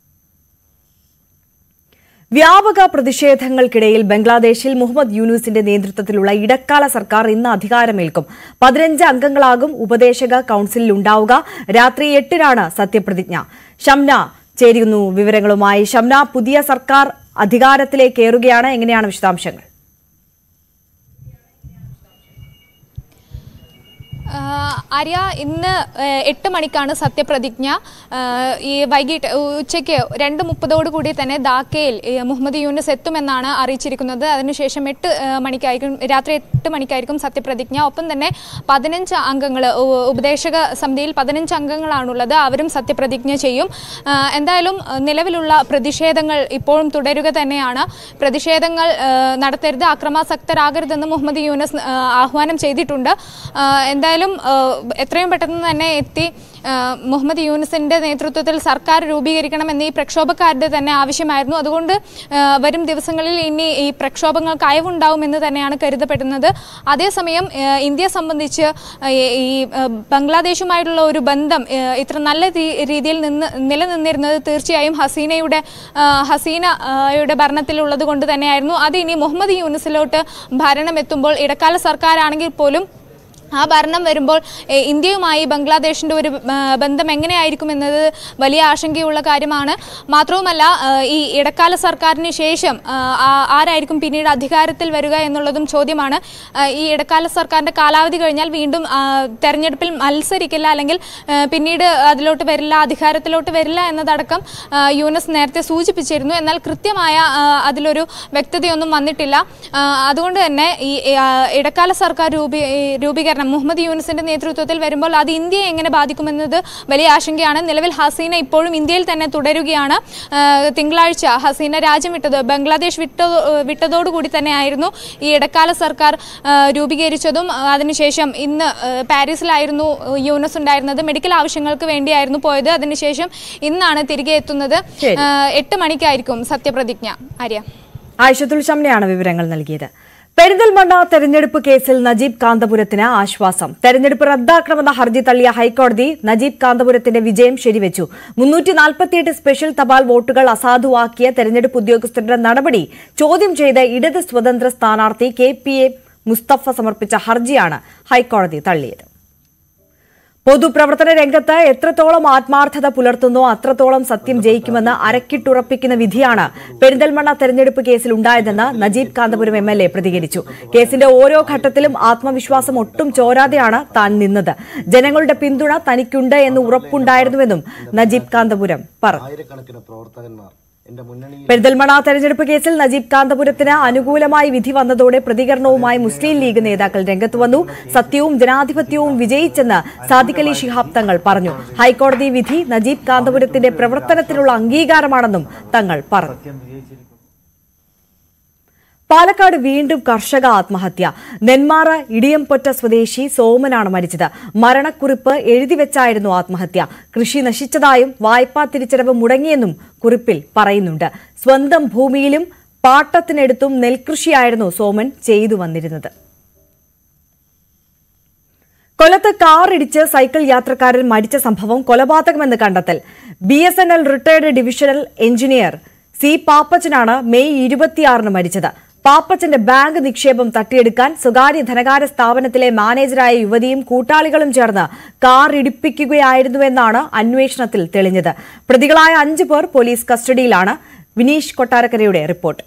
വ്യാപക പ്രതിഷേധങ്ങൾക്കിടയിൽ ബംഗ്ലാദേശിൽ മുഹമ്മദ് യൂനുസിന്റെ നേതൃത്വത്തിലുള്ള ഇടക്കാല സർക്കാർ ഇന്ന് അധികാരമേൽക്കും പതിനഞ്ച് അംഗങ്ങളാകും ഉപദേശക കൌൺസിലിൽ ഉണ്ടാവുക രാത്രി എട്ടിനാണ് സത്യപ്രതിജ്ഞ ഷംന ചേരുന്നു വിവരങ്ങളുമായി ഷംന പുതിയ സർക്കാർ അധികാരത്തിലേക്കേറുകയാണ് എങ്ങനെയാണ് വിശദാംശങ്ങൾ ആഹ് ആര്യ ഇന്ന് ഏഹ്, എട്ട് മണിക്കാണ് സത്യപ്രതിജ്ഞ ആഹ്, ഈ വൈകിട്ട് ഉച്ചയ്ക്ക് രണ്ട് മുപ്പതോടു കൂടി തന്നെ ധാക്കയിൽ ഈ മുഹമ്മദ് യൂനിസ് എത്തുമെന്നാണ് അറിയിച്ചിരിക്കുന്നത് അതിനുശേഷം എട്ട് ഏഹ്, മണിക്കായിരിക്കും രാത്രി എട്ട് മണിക്കായിരിക്കും സത്യപ്രതിജ്ഞ ഒപ്പം തന്നെ പതിനഞ്ച് അംഗങ്ങൾ ഉപദേശക സമിതിയിൽ പതിനഞ്ച് അംഗങ്ങളാണുള്ളത് അവരും സത്യപ്രതിജ്ഞ ചെയ്യും ആഹ്, എന്തായാലും ഏഹ്, നിലവിലുള്ള പ്രതിഷേധങ്ങൾ ഇപ്പോഴും തുടരുക തന്നെയാണ് പ്രതിഷേധങ്ങൾ ഏഹ്, നടത്തരുത് അക്രമാസക്തരാകരുതെന്ന് മുഹമ്മദ് യൂനസ് ഏഹ്, ആഹ്വാനം ചെയ്തിട്ടുണ്ട് ആഹ്, എന്തായാലും ഏഹ്, എത്രയും പെട്ടെന്ന് തന്നെ എത്തി ഏഹ്, മുഹമ്മദ് യൂനിസിന്റെ നേതൃത്വത്തിൽ സർക്കാർ രൂപീകരിക്കണമെന്ന് ഈ പ്രക്ഷോഭക്കാരുടെ തന്നെ ആവശ്യമായിരുന്നു അതുകൊണ്ട് ഏഹ്, വരും ദിവസങ്ങളിൽ ഇനി ഈ പ്രക്ഷോഭങ്ങൾക്ക് അയവുണ്ടാവുമെന്ന് തന്നെയാണ് കരുതപ്പെടുന്നത് അതേസമയം ഏഹ്, ഇന്ത്യയെ സംബന്ധിച്ച് ഏഹ്, ഈ ഏഹ്, ബംഗ്ലാദേശുമായിട്ടുള്ള ഒരു ബന്ധം ഏഹ്, ഇത്ര നല്ല രീ- രീതിയിൽ നിന്ന് നിലനിന്നിരുന്നത് തീർച്ചയായും ഹസീനയുടെ ഏഹ്, ഹസീന ഏഹ്, യുടെ ഭരണത്തിലുള്ളത് കൊണ്ട് തന്നെയായിരുന്നു അത് ഇനി മുഹമ്മദ് യൂനിസിലോട്ട് ഭരണം എത്തുമ്പോൾ ഇടക്കാല സർക്കാരാണെങ്കിൽ പോലും ആ ഭരണം വരുമ്പോൾ എ, ഇന്ത്യയുമായി ബംഗ്ലാദേശിൻ്റെ ഒരു ആ, ബന്ധം എങ്ങനെയായിരിക്കും എന്നത് വലിയ ആശങ്കയുള്ള കാര്യമാണ് മാത്രവുമല്ല ആ, ഈ ഇടക്കാല സർക്കാരിന് ശേഷം ആ, ആ- ആരായിരിക്കും പിന്നീട് അധികാരത്തിൽ വരിക എന്നുള്ളതും ചോദ്യമാണ് ആ, ഈ ഇടക്കാല സർക്കാരിൻ്റെ കാലാവധി കഴിഞ്ഞാൽ വീണ്ടും ആ, തെരഞ്ഞെടുപ്പിൽ മത്സരിക്കില്ല അല്ലെങ്കിൽ ആ, പിന്നീട് അതിലോട്ട് വരില്ല അധികാരത്തിലോട്ട് വരില്ല എന്നതടക്കം ആ, യൂനസ് നേരത്തെ സൂചിപ്പിച്ചിരുന്നു എന്നാൽ കൃത്യമായ ആ, അതിലൊരു വ്യക്തതയൊന്നും വന്നിട്ടില്ല ആ, അതുകൊണ്ട് തന്നെ ഈ ആ, ഇടക്കാല സർക്കാർ രൂപീ ഈ രൂപീകരണം മുഹമ്മദ് യൂനിസിന്റെ നേതൃത്വത്തിൽ വരുമ്പോൾ അത് ഇന്ത്യയെ എങ്ങനെ ബാധിക്കുമെന്നത് വലിയ ആശങ്കയാണ് നിലവിൽ ഹസീന ഇപ്പോഴും ഇന്ത്യയിൽ തന്നെ തുടരുകയാണ് ആ, തിങ്കളാഴ്ച ഹസീന രാജ്യം വിട്ടത് ബംഗ്ലാദേശ് വിട്ട വിട്ടതോടുകൂടി തന്നെയായിരുന്നു ഈ ഇടക്കാല സർക്കാർ ആ, രൂപീകരിച്ചതും ആ, അതിനുശേഷം ഇന്ന് ആ, പാരീസിലായിരുന്നു യൂനസ് ഉണ്ടായിരുന്നത് മെഡിക്കൽ ആവശ്യങ്ങൾക്ക് വേണ്ടിയായിരുന്നു പോയത് അതിനുശേഷം ഇന്നാണ് തിരികെ എത്തുന്നത് ശരി. ആ, എട്ട് മണിക്കായിരിക്കും സത്യപ്രതിജ്ഞ ആര്യ ആയിഷത്തുൽ ഷംനയാണ് വിവരങ്ങൾ നൽകിയത് പെരിന്തൽമണ്ണ തെരഞ്ഞെടുപ്പ് കേസിൽ നജീബ് കാന്തപുരത്തിന് ആശ്വാസം തെരഞ്ഞെടുപ്പ് റദ്ദാക്കണമെന്ന ഹർജി തള്ളിയ ഹൈക്കോടതി നജീബ് കാന്തപുരത്തിന്റെ വിജയം ശരിവെച്ചു മുന്നൂറ്റി നാൽപ്പത്തിയെട്ട് സ്പെഷ്യൽ തപാൽ വോട്ടുകൾ അസാധുവാക്കിയ തെരഞ്ഞെടുപ്പ് ഉദ്യോഗസ്ഥരുടെ നടപടി ചോദ്യം ചെയ്ത് ഇടത് സ്വതന്ത്ര സ്ഥാനാർത്ഥി കെ പി എ മുസ്തഫ സമർപ്പിച്ച ഹർജിയാണ് ഹൈക്കോടതി തള്ളിയത് പൊതുപ്രവർത്തന രംഗത്ത് എത്രത്തോളം ആത്മാർത്ഥത പുലർത്തുന്നോ അത്രത്തോളം സത്യം ജയിക്കുമെന്ന് അരക്കിട്ടുറപ്പിക്കുന്ന വിധിയാണ് പെരിന്തൽമണ്ണ തെരഞ്ഞെടുപ്പ് കേസിൽ ഉണ്ടായതെന്ന് Najeeb Kanthapuram M L A പ്രതികരിച്ചു കേസിന്റെ ഓരോ ഘട്ടത്തിലും ആത്മവിശ്വാസം ഒട്ടും ചോരാതെയാണ് താൻ നിന്നത് ജനങ്ങളുടെ പിന്തുണ തനിക്കുണ്ട് എന്ന് ഉറപ്പുണ്ടായിരുന്നുവെന്നും നജീബ് കാന്തപുരം പറഞ്ഞു ആയിരക്കണക്കിന് പ്രവർത്തകന്മാർ എന്റെ മുന്നണിയിൽ പെരിന്തൽമണ്ണ തെരഞ്ഞെടുപ്പ് കേസിൽ നജീബ് കാന്തപുരത്തിന് അനുകൂലമായി വിധി വന്നതോടെ പ്രതികരണവുമായി മുസ്ലിം ലീഗ് നേതാക്കൾ രംഗത്ത് വന്നു സത്യവും ജനാധിപത്യവും വിജയിച്ചെന്ന് സാദിഖ് അലി ശിഹാബ് തങ്ങൾ പറഞ്ഞു ഹൈക്കോടതി വിധി നജീബ് കാന്തപുരത്തിന്റെ പ്രവർത്തനത്തിനുള്ള അംഗീകാരമാണെന്നും തങ്ങൾ പറഞ്ഞു പാലക്കാട് വീണ്ടും കർഷക ആത്മഹത്യ നെന്മാറ ഇടിയംപൊറ്റ സ്വദേശി സോമനാണ് മരിച്ചത് മരണക്കുറിപ്പ് എഴുതിവെച്ചായിരുന്നു ആത്മഹത്യ കൃഷി നശിച്ചതായും വായ്പാ തിരിച്ചടവ് മുടങ്ങിയെന്നും കുറിപ്പിൽ പറയുന്നുണ്ട് സ്വന്തം ഭൂമിയിലും പാട്ടത്തിനെടുത്തും നെൽകൃഷിയായിരുന്നു സോമൻ ചെയ്തു വന്നിരുന്നത് കൊല്ലത്ത് കാർ ഇടിച്ച് സൈക്കിൾ യാത്രക്കാരൻ മരിച്ച സംഭവം കൊലപാതകമെന്ന് കണ്ടെത്തൽ B S N L retired divisional engineer C പാപ്പച്ചനാണ് മെയ് ഇരുപത്തിയാറിന് മരിച്ചത് പാപ്പച്ചന്റെ ബാങ്ക് നിക്ഷേപം തട്ടിയെടുക്കാൻ സ്വകാര്യ ധനകാര്യ സ്ഥാപനത്തിലെ മാനേജരായ യുവതിയും കൂട്ടാളികളും ചേർന്ന് കാർ ഇടിപ്പിക്കുകയായിരുന്നുവെന്നാണ് അന്വേഷണത്തിൽ തെളിഞ്ഞത് പ്രതികളായ അഞ്ചു പേർ പോലീസ് കസ്റ്റഡിയിലാണ് വിനീഷ് കൊട്ടാരക്കരയുടെ റിപ്പോർട്ട്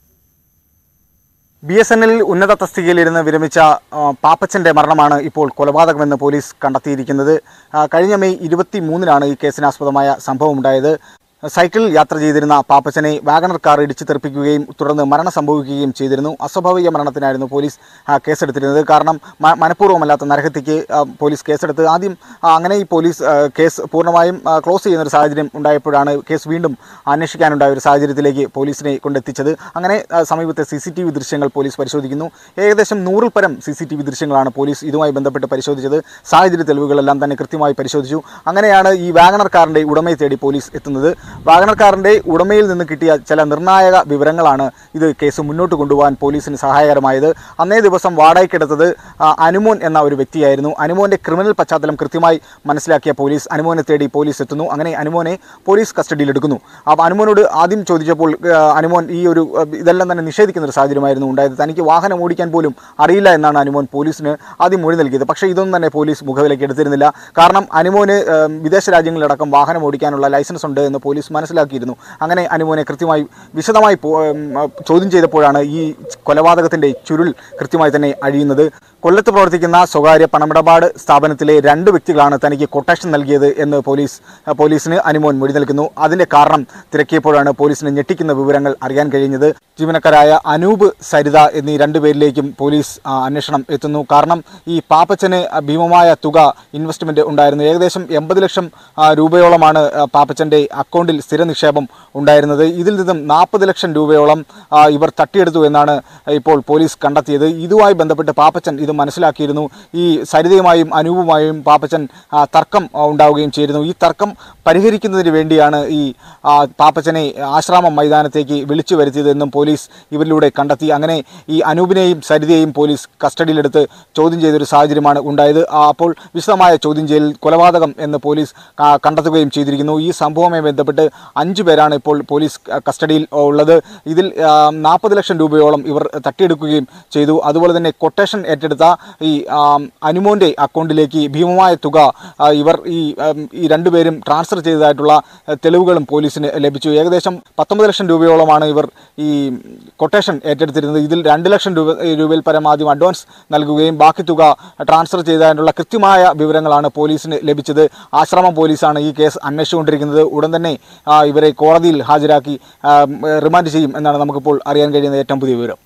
ബി എസ് എൻ എല്ലിൽ ഉന്നത തസ്തികയിലിരുന്ന് വിരമിച്ച ആ, പാപ്പച്ചന്റെ മരണമാണ് ഇപ്പോൾ കൊലപാതകമെന്ന് പോലീസ് കണ്ടെത്തിയിരിക്കുന്നത് ആ, കഴിഞ്ഞ മെയ് ഇരുപത്തി മൂന്നിനാണ് ഈ കേസിനാസ്പദമായ സംഭവമുണ്ടായത് സൈക്കിളിൽ യാത്ര ചെയ്തിരുന്ന പാപ്പച്ചനെ വാഗണർ കാർ ഇടിച്ചു തെറിപ്പിക്കുകയും തുടർന്ന് മരണം സംഭവിക്കുകയും ചെയ്തിരുന്നു അസ്വാഭാവിക മരണത്തിനായിരുന്നു പോലീസ് ആ, കേസെടുത്തിരുന്നത് കാരണം മ- മനഃപൂർവ്വമല്ലാത്ത നരഹത്യക്ക് ആ, പോലീസ് കേസെടുത്ത് ആദ്യം ആ, അങ്ങനെ ഈ പോലീസ് ആ, കേസ് പൂർണ്ണമായും ആ, ക്ലോസ് ചെയ്യുന്ന ഒരു സാഹചര്യം ഉണ്ടായപ്പോഴാണ് കേസ് വീണ്ടും അന്വേഷിക്കാനുണ്ടായ ഒരു സാഹചര്യത്തിലേക്ക് പോലീസിനെ കൊണ്ടെത്തിച്ചത് അങ്ങനെ ആ, സമീപത്തെ സി സി ടി വി ദൃശ്യങ്ങൾ പോലീസ് പരിശോധിക്കുന്നു ഏകദേശം നൂറിൽ പരം സി സി ടി വി ദൃശ്യങ്ങളാണ് പോലീസ് ഇതുമായി ബന്ധപ്പെട്ട് പരിശോധിച്ചത് സാഹചര്യ തെളിവുകളെല്ലാം തന്നെ കൃത്യമായി പരിശോധിച്ചു അങ്ങനെയാണ് ഈ വാഗണർ കാറിന്റെ ഉടമയെ തേടി പോലീസ് എത്തുന്നത് വാഗണർ കാറിന്റെ ഉടമയിൽ നിന്ന് കിട്ടിയ ചില നിർണായക വിവരങ്ങളാണ് ഇത് കേസ് മുന്നോട്ട് കൊണ്ടുപോകാൻ പോലീസിന് സഹായകരമായത് അന്നേ ദിവസം വാടകയ്ക്കെടുത്തത് ആ, അനുമോൻ എന്ന ഒരു വ്യക്തിയായിരുന്നു അനുമോന്റെ ക്രിമിനൽ പശ്ചാത്തലം കൃത്യമായി മനസ്സിലാക്കിയ പോലീസ് അനുമോനെ തേടി പോലീസ് എത്തുന്നു അങ്ങനെ അനുമോനെ പോലീസ് കസ്റ്റഡിയിലെടുക്കുന്നു അപ്പോൾ അനുമോനോട് ആദ്യം ചോദിച്ചപ്പോൾ ആ, അനുമോൻ ഈ ഒരു ആ, ഇതെല്ലാം തന്നെ നിഷേധിക്കുന്ന ഒരു സാഹചര്യമായിരുന്നു ഉണ്ടായത് തനിക്ക് വാഹനം ഓടിക്കാൻ പോലും അറിയില്ല എന്നാണ് അനുമോൻ പോലീസിന് ആദ്യം മൊഴി നൽകിയത് പക്ഷേ ഇതൊന്നും തന്നെ പോലീസ് മുഖവിലേക്ക് എടുത്തിരുന്നില്ല കാരണം അനുമോന് ആ, വിദേശ രാജ്യങ്ങളിലടക്കം വാഹനം ഓടിക്കാനുള്ള ലൈസൻസ് ഉണ്ട് എന്ന് പോലീസ് മനസ്സിലാക്കിയിരുന്നു അങ്ങനെ അനുമോനെ കൃത്യമായി വിശദമായി പോ- ഉം, ആ, ചോദ്യം ചെയ്തപ്പോഴാണ് ഈ കൊലപാതകത്തിന്റെ ചുരുൾ കൃത്യമായി തന്നെ അഴിയുന്നത് കൊല്ലത്ത് പ്രവർത്തിക്കുന്ന സ്വകാര്യ പണമിടപാട് സ്ഥാപനത്തിലെ രണ്ട് വ്യക്തികളാണ് തനിക്ക് കൊട്ടേഷൻ നൽകിയത് എന്ന് പോലീസ് ആ, പോലീസിന് അനുമോൻ മൊഴി നൽകുന്നു അതിന്റെ കാരണം തിരക്കിയപ്പോഴാണ് പോലീസിന് ഞെട്ടിക്കുന്ന വിവരങ്ങൾ അറിയാൻ കഴിഞ്ഞത് ജീവനക്കാരായ അനൂപ് സരിത എന്നീ രണ്ടുപേരിലേക്കും പോലീസ് ആ, അന്വേഷണം എത്തുന്നു കാരണം ഈ പാപ്പച്ചന് ഭീമമായ തുക ഇൻവെസ്റ്റ്മെന്റ് ഉണ്ടായിരുന്നു ഏകദേശം എൺപത് ലക്ഷം ആ, രൂപയോളമാണ് ആ, പാപ്പച്ചന്റെ അക്കൗണ്ടിൽ സ്ഥിര നിക്ഷേപം ഉണ്ടായിരുന്നത് ഇതിൽ നിന്നും നാൽപ്പത് ലക്ഷം രൂപയോളം ആ, ഇവർ തട്ടിയെടുത്തു എന്നാണ് ഇപ്പോൾ പോലീസ് കണ്ടെത്തിയത് ഇതുമായി ബന്ധപ്പെട്ട് പാപ്പച്ചൻ ഇത് മനസ്സിലാക്കിയിരുന്നു ഈ സരിതയുമായും അനൂപുമായും പാപ്പച്ചൻ ആ, തർക്കം ആ, ഉണ്ടാവുകയും ചെയ്തിരുന്നു ഈ തർക്കം പരിഹരിക്കുന്നതിന് വേണ്ടിയാണ് ഈ ആ, പാപ്പച്ചനെ ആശ്രാമം മൈതാനത്തേക്ക് വിളിച്ചു വരുത്തിയതെന്നും പോലീസ് ഇവരിലൂടെ കണ്ടെത്തി അങ്ങനെ ഈ അനൂപിനെയും സരിതയെയും പോലീസ് കസ്റ്റഡിയിലെടുത്ത് ചോദ്യം ചെയ്തൊരു സാഹചര്യമാണ് ഉണ്ടായത് ആ, അപ്പോൾ വിശദമായ ചോദ്യം ചെയ്യൽ കൊലപാതകം എന്ന് പോലീസ് ആ, കണ്ടെത്തുകയും ചെയ്തിരിക്കുന്നു ഈ സംഭവവുമായി ബന്ധപ്പെട്ട് അഞ്ചു പേരാണ് ഇപ്പോൾ പോലീസ് ക- കസ്റ്റഡിയിൽ ഉള്ളത് ഇതിൽ നാൽപ്പത് ലക്ഷം രൂപയോളം ഇവർ തട്ടിയെടുക്കുകയും ചെയ്തു അതുപോലെ തന്നെ കൊട്ടേഷൻ ഏറ്റെടുത്ത ഈ ആ, അനുമോന്റെ അക്കൗണ്ടിലേക്ക് ഭീമമായ തുക ആ, ഇവർ ഈ ഉം, ഈ രണ്ടുപേരും ട്രാൻസ്ഫർ ചെയ്തതായിട്ടുള്ള ആ, തെളിവുകളും പോലീസിന് ലഭിച്ചു ഏകദേശം പത്തൊമ്പത് ലക്ഷം രൂപയോളമാണ് ഇവർ ഈ കൊട്ടേഷൻ ഏറ്റെടുത്തിരുന്നത് ഇതിൽ രണ്ട് ലക്ഷം രൂപ രൂപയിൽ പരം ആദ്യം അഡ്വാൻസ് നൽകുകയും ബാക്കി തുക ട്രാൻസ്ഫർ ചെയ്തതിനുള്ള കൃത്യമായ വിവരങ്ങളാണ് പോലീസിന് ലഭിച്ചത് ആശ്രമം പോലീസാണ് ഈ കേസ് അന്വേഷിച്ചുകൊണ്ടിരിക്കുന്നത് ഉടൻ തന്നെ ആ, ഇവരെ കോടതിയിൽ ഹാജരാക്കി ആ, റിമാൻഡ് ചെയ്യും എന്നാണ് നമുക്കിപ്പോൾ അറിയാൻ കഴിയുന്ന ഏറ്റവും പുതിയ വിവരം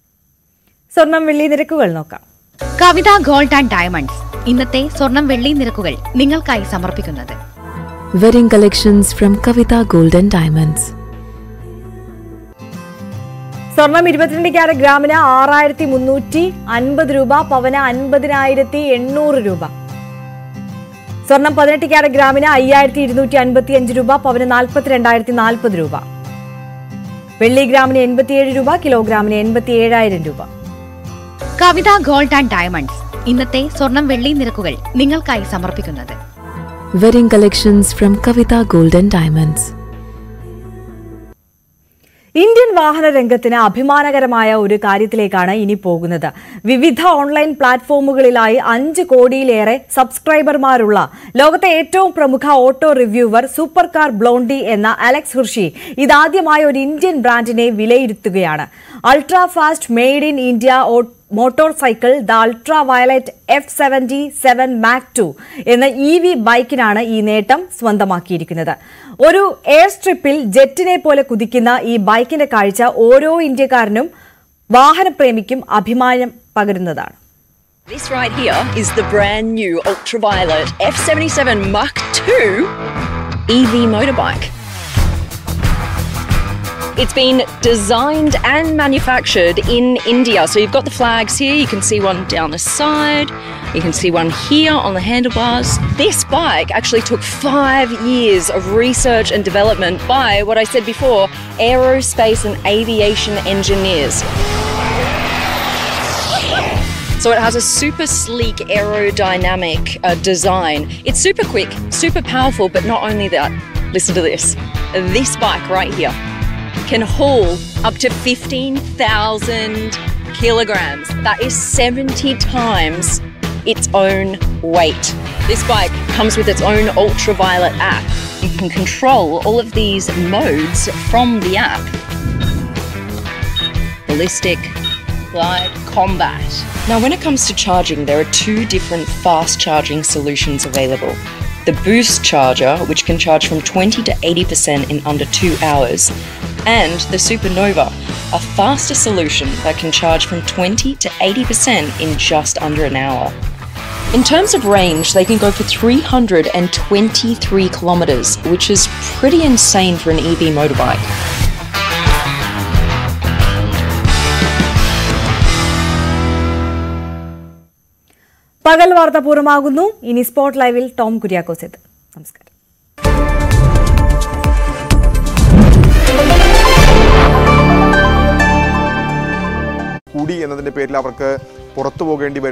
സ്വർണം വെള്ളി നിരക്കുകൾ നോക്കാം കവിത ഗോൾഡ് ആൻഡ് ഡയമണ്ട്സ് ഇന്നത്തെ സ്വർണം വെള്ളി നിരക്കുകൾ നിങ്ങൾക്കായി സമർപ്പിക്കുന്നത് Wedding collections from Kavita Gold and Diamonds. സ്വർണം ഇരുപത്തിരണ്ട് ക്യാരറ്റ് ഗ്രാമിന് ആറായിരത്തി മുന്നൂറ്റി അൻപത് രൂപ പവന് അൻപതിനായിരത്തി എണ്ണൂറ് രൂപ സ്വർണം പതിനെട്ട് ക്യാരറ്റ് ഗ്രാമിന് അയ്യായിരത്തി ഇരുന്നൂറ്റി അൻപത്തി അഞ്ച് രൂപ പവന് നാൽപ്പത്തിരണ്ടായിരത്തി നാൽപ്പത് രൂപ വെള്ളി ഗ്രാമിന് എൺപത്തിയേഴ് രൂപ കിലോഗ്രാമിന് എൺപത്തി ഏഴായിരം രൂപ കവിത ഗോൾഡ് ആൻഡ് ഡയമണ്ട്സ് ഇന്നത്തെ സ്വർണം വെള്ളി നിരക്കുകൾ നിങ്ങൾക്കായി സമർപ്പിക്കുന്നത് Wedding collections from Kavita Gold and Diamonds. Indian വാഹന രംഗത്തിന് അഭിമാനകരമായ ഒരു കാര്യത്തിലേക്കാണ് ഇനി പോകുന്നത് വിവിധ ഓൺലൈൻ പ്ലാറ്റ്ഫോമുകളിലായി അഞ്ച് കോടിയിലേറെ സബ്സ്ക്രൈബർമാരുള്ള ലോകത്തെ ഏറ്റവും പ്രമുഖ auto reviewer super car blondie എന്ന അലക്സ് ഹുർഷി ഇതാദ്യമായി ഒരു ഇന്ത്യൻ ബ്രാൻഡിനെ വിലയിരുത്തുകയാണ് ultra fast made in India motorcycle the Ultraviolette F seventy seven mach two എന്ന ഇ വി ബൈക്കിനാണ് ഈ നേട്ടം സ്വന്തമാക്കിയിരിക്കുന്നത് ഒരു എയർ സ്ട്രിപ്പിൽ ജെറ്റിനെ പോലെ കുതിക്കുന്ന ഈ ബൈക്കിന്റെ കാഴ്ച ഓരോ ഇന്ത്യക്കാരനും വാഹനപ്രേമിക്കും അഭിമാനം പകരുന്നതാണ് This right here is the brand new ultraviolet F77 Mach 2 EV motorbike. It's been designed and manufactured in India. So you've got the flags here, you can see one down the side, you can see one here on the handlebars. This bike actually took five years of research and development by what I said before aerospace and aviation engineers. So it has a super sleek aerodynamic uh, design. It's super quick, super powerful, but not only that, listen to this. This bike right here can haul up to 15,000 kilograms. That is 70 times its own weight. This bike comes with its own ultraviolet app. You can control all of these modes from the app ballistic, glide, combat. Now, when it comes to charging, there are two different fast charging solutions available. The Boost charger, which can charge from 20 to 80% in under two hours, and the Supernova, a faster solution that can charge from 20 to 80% in just under an hour. In terms of range, they can go for 323 kilometers, which is pretty insane for an EV motorbike. പകൽ വാർത്ത പൂർണ്ണമാകുന്നു ഇനി spot ലൈവിൽ Tom Kuriakose എത്തും നമസ്കാരം കൂടി എന്നതിന്റെ പേരിൽ അവർക്ക് പുറത്തു പോകേണ്ടി വരും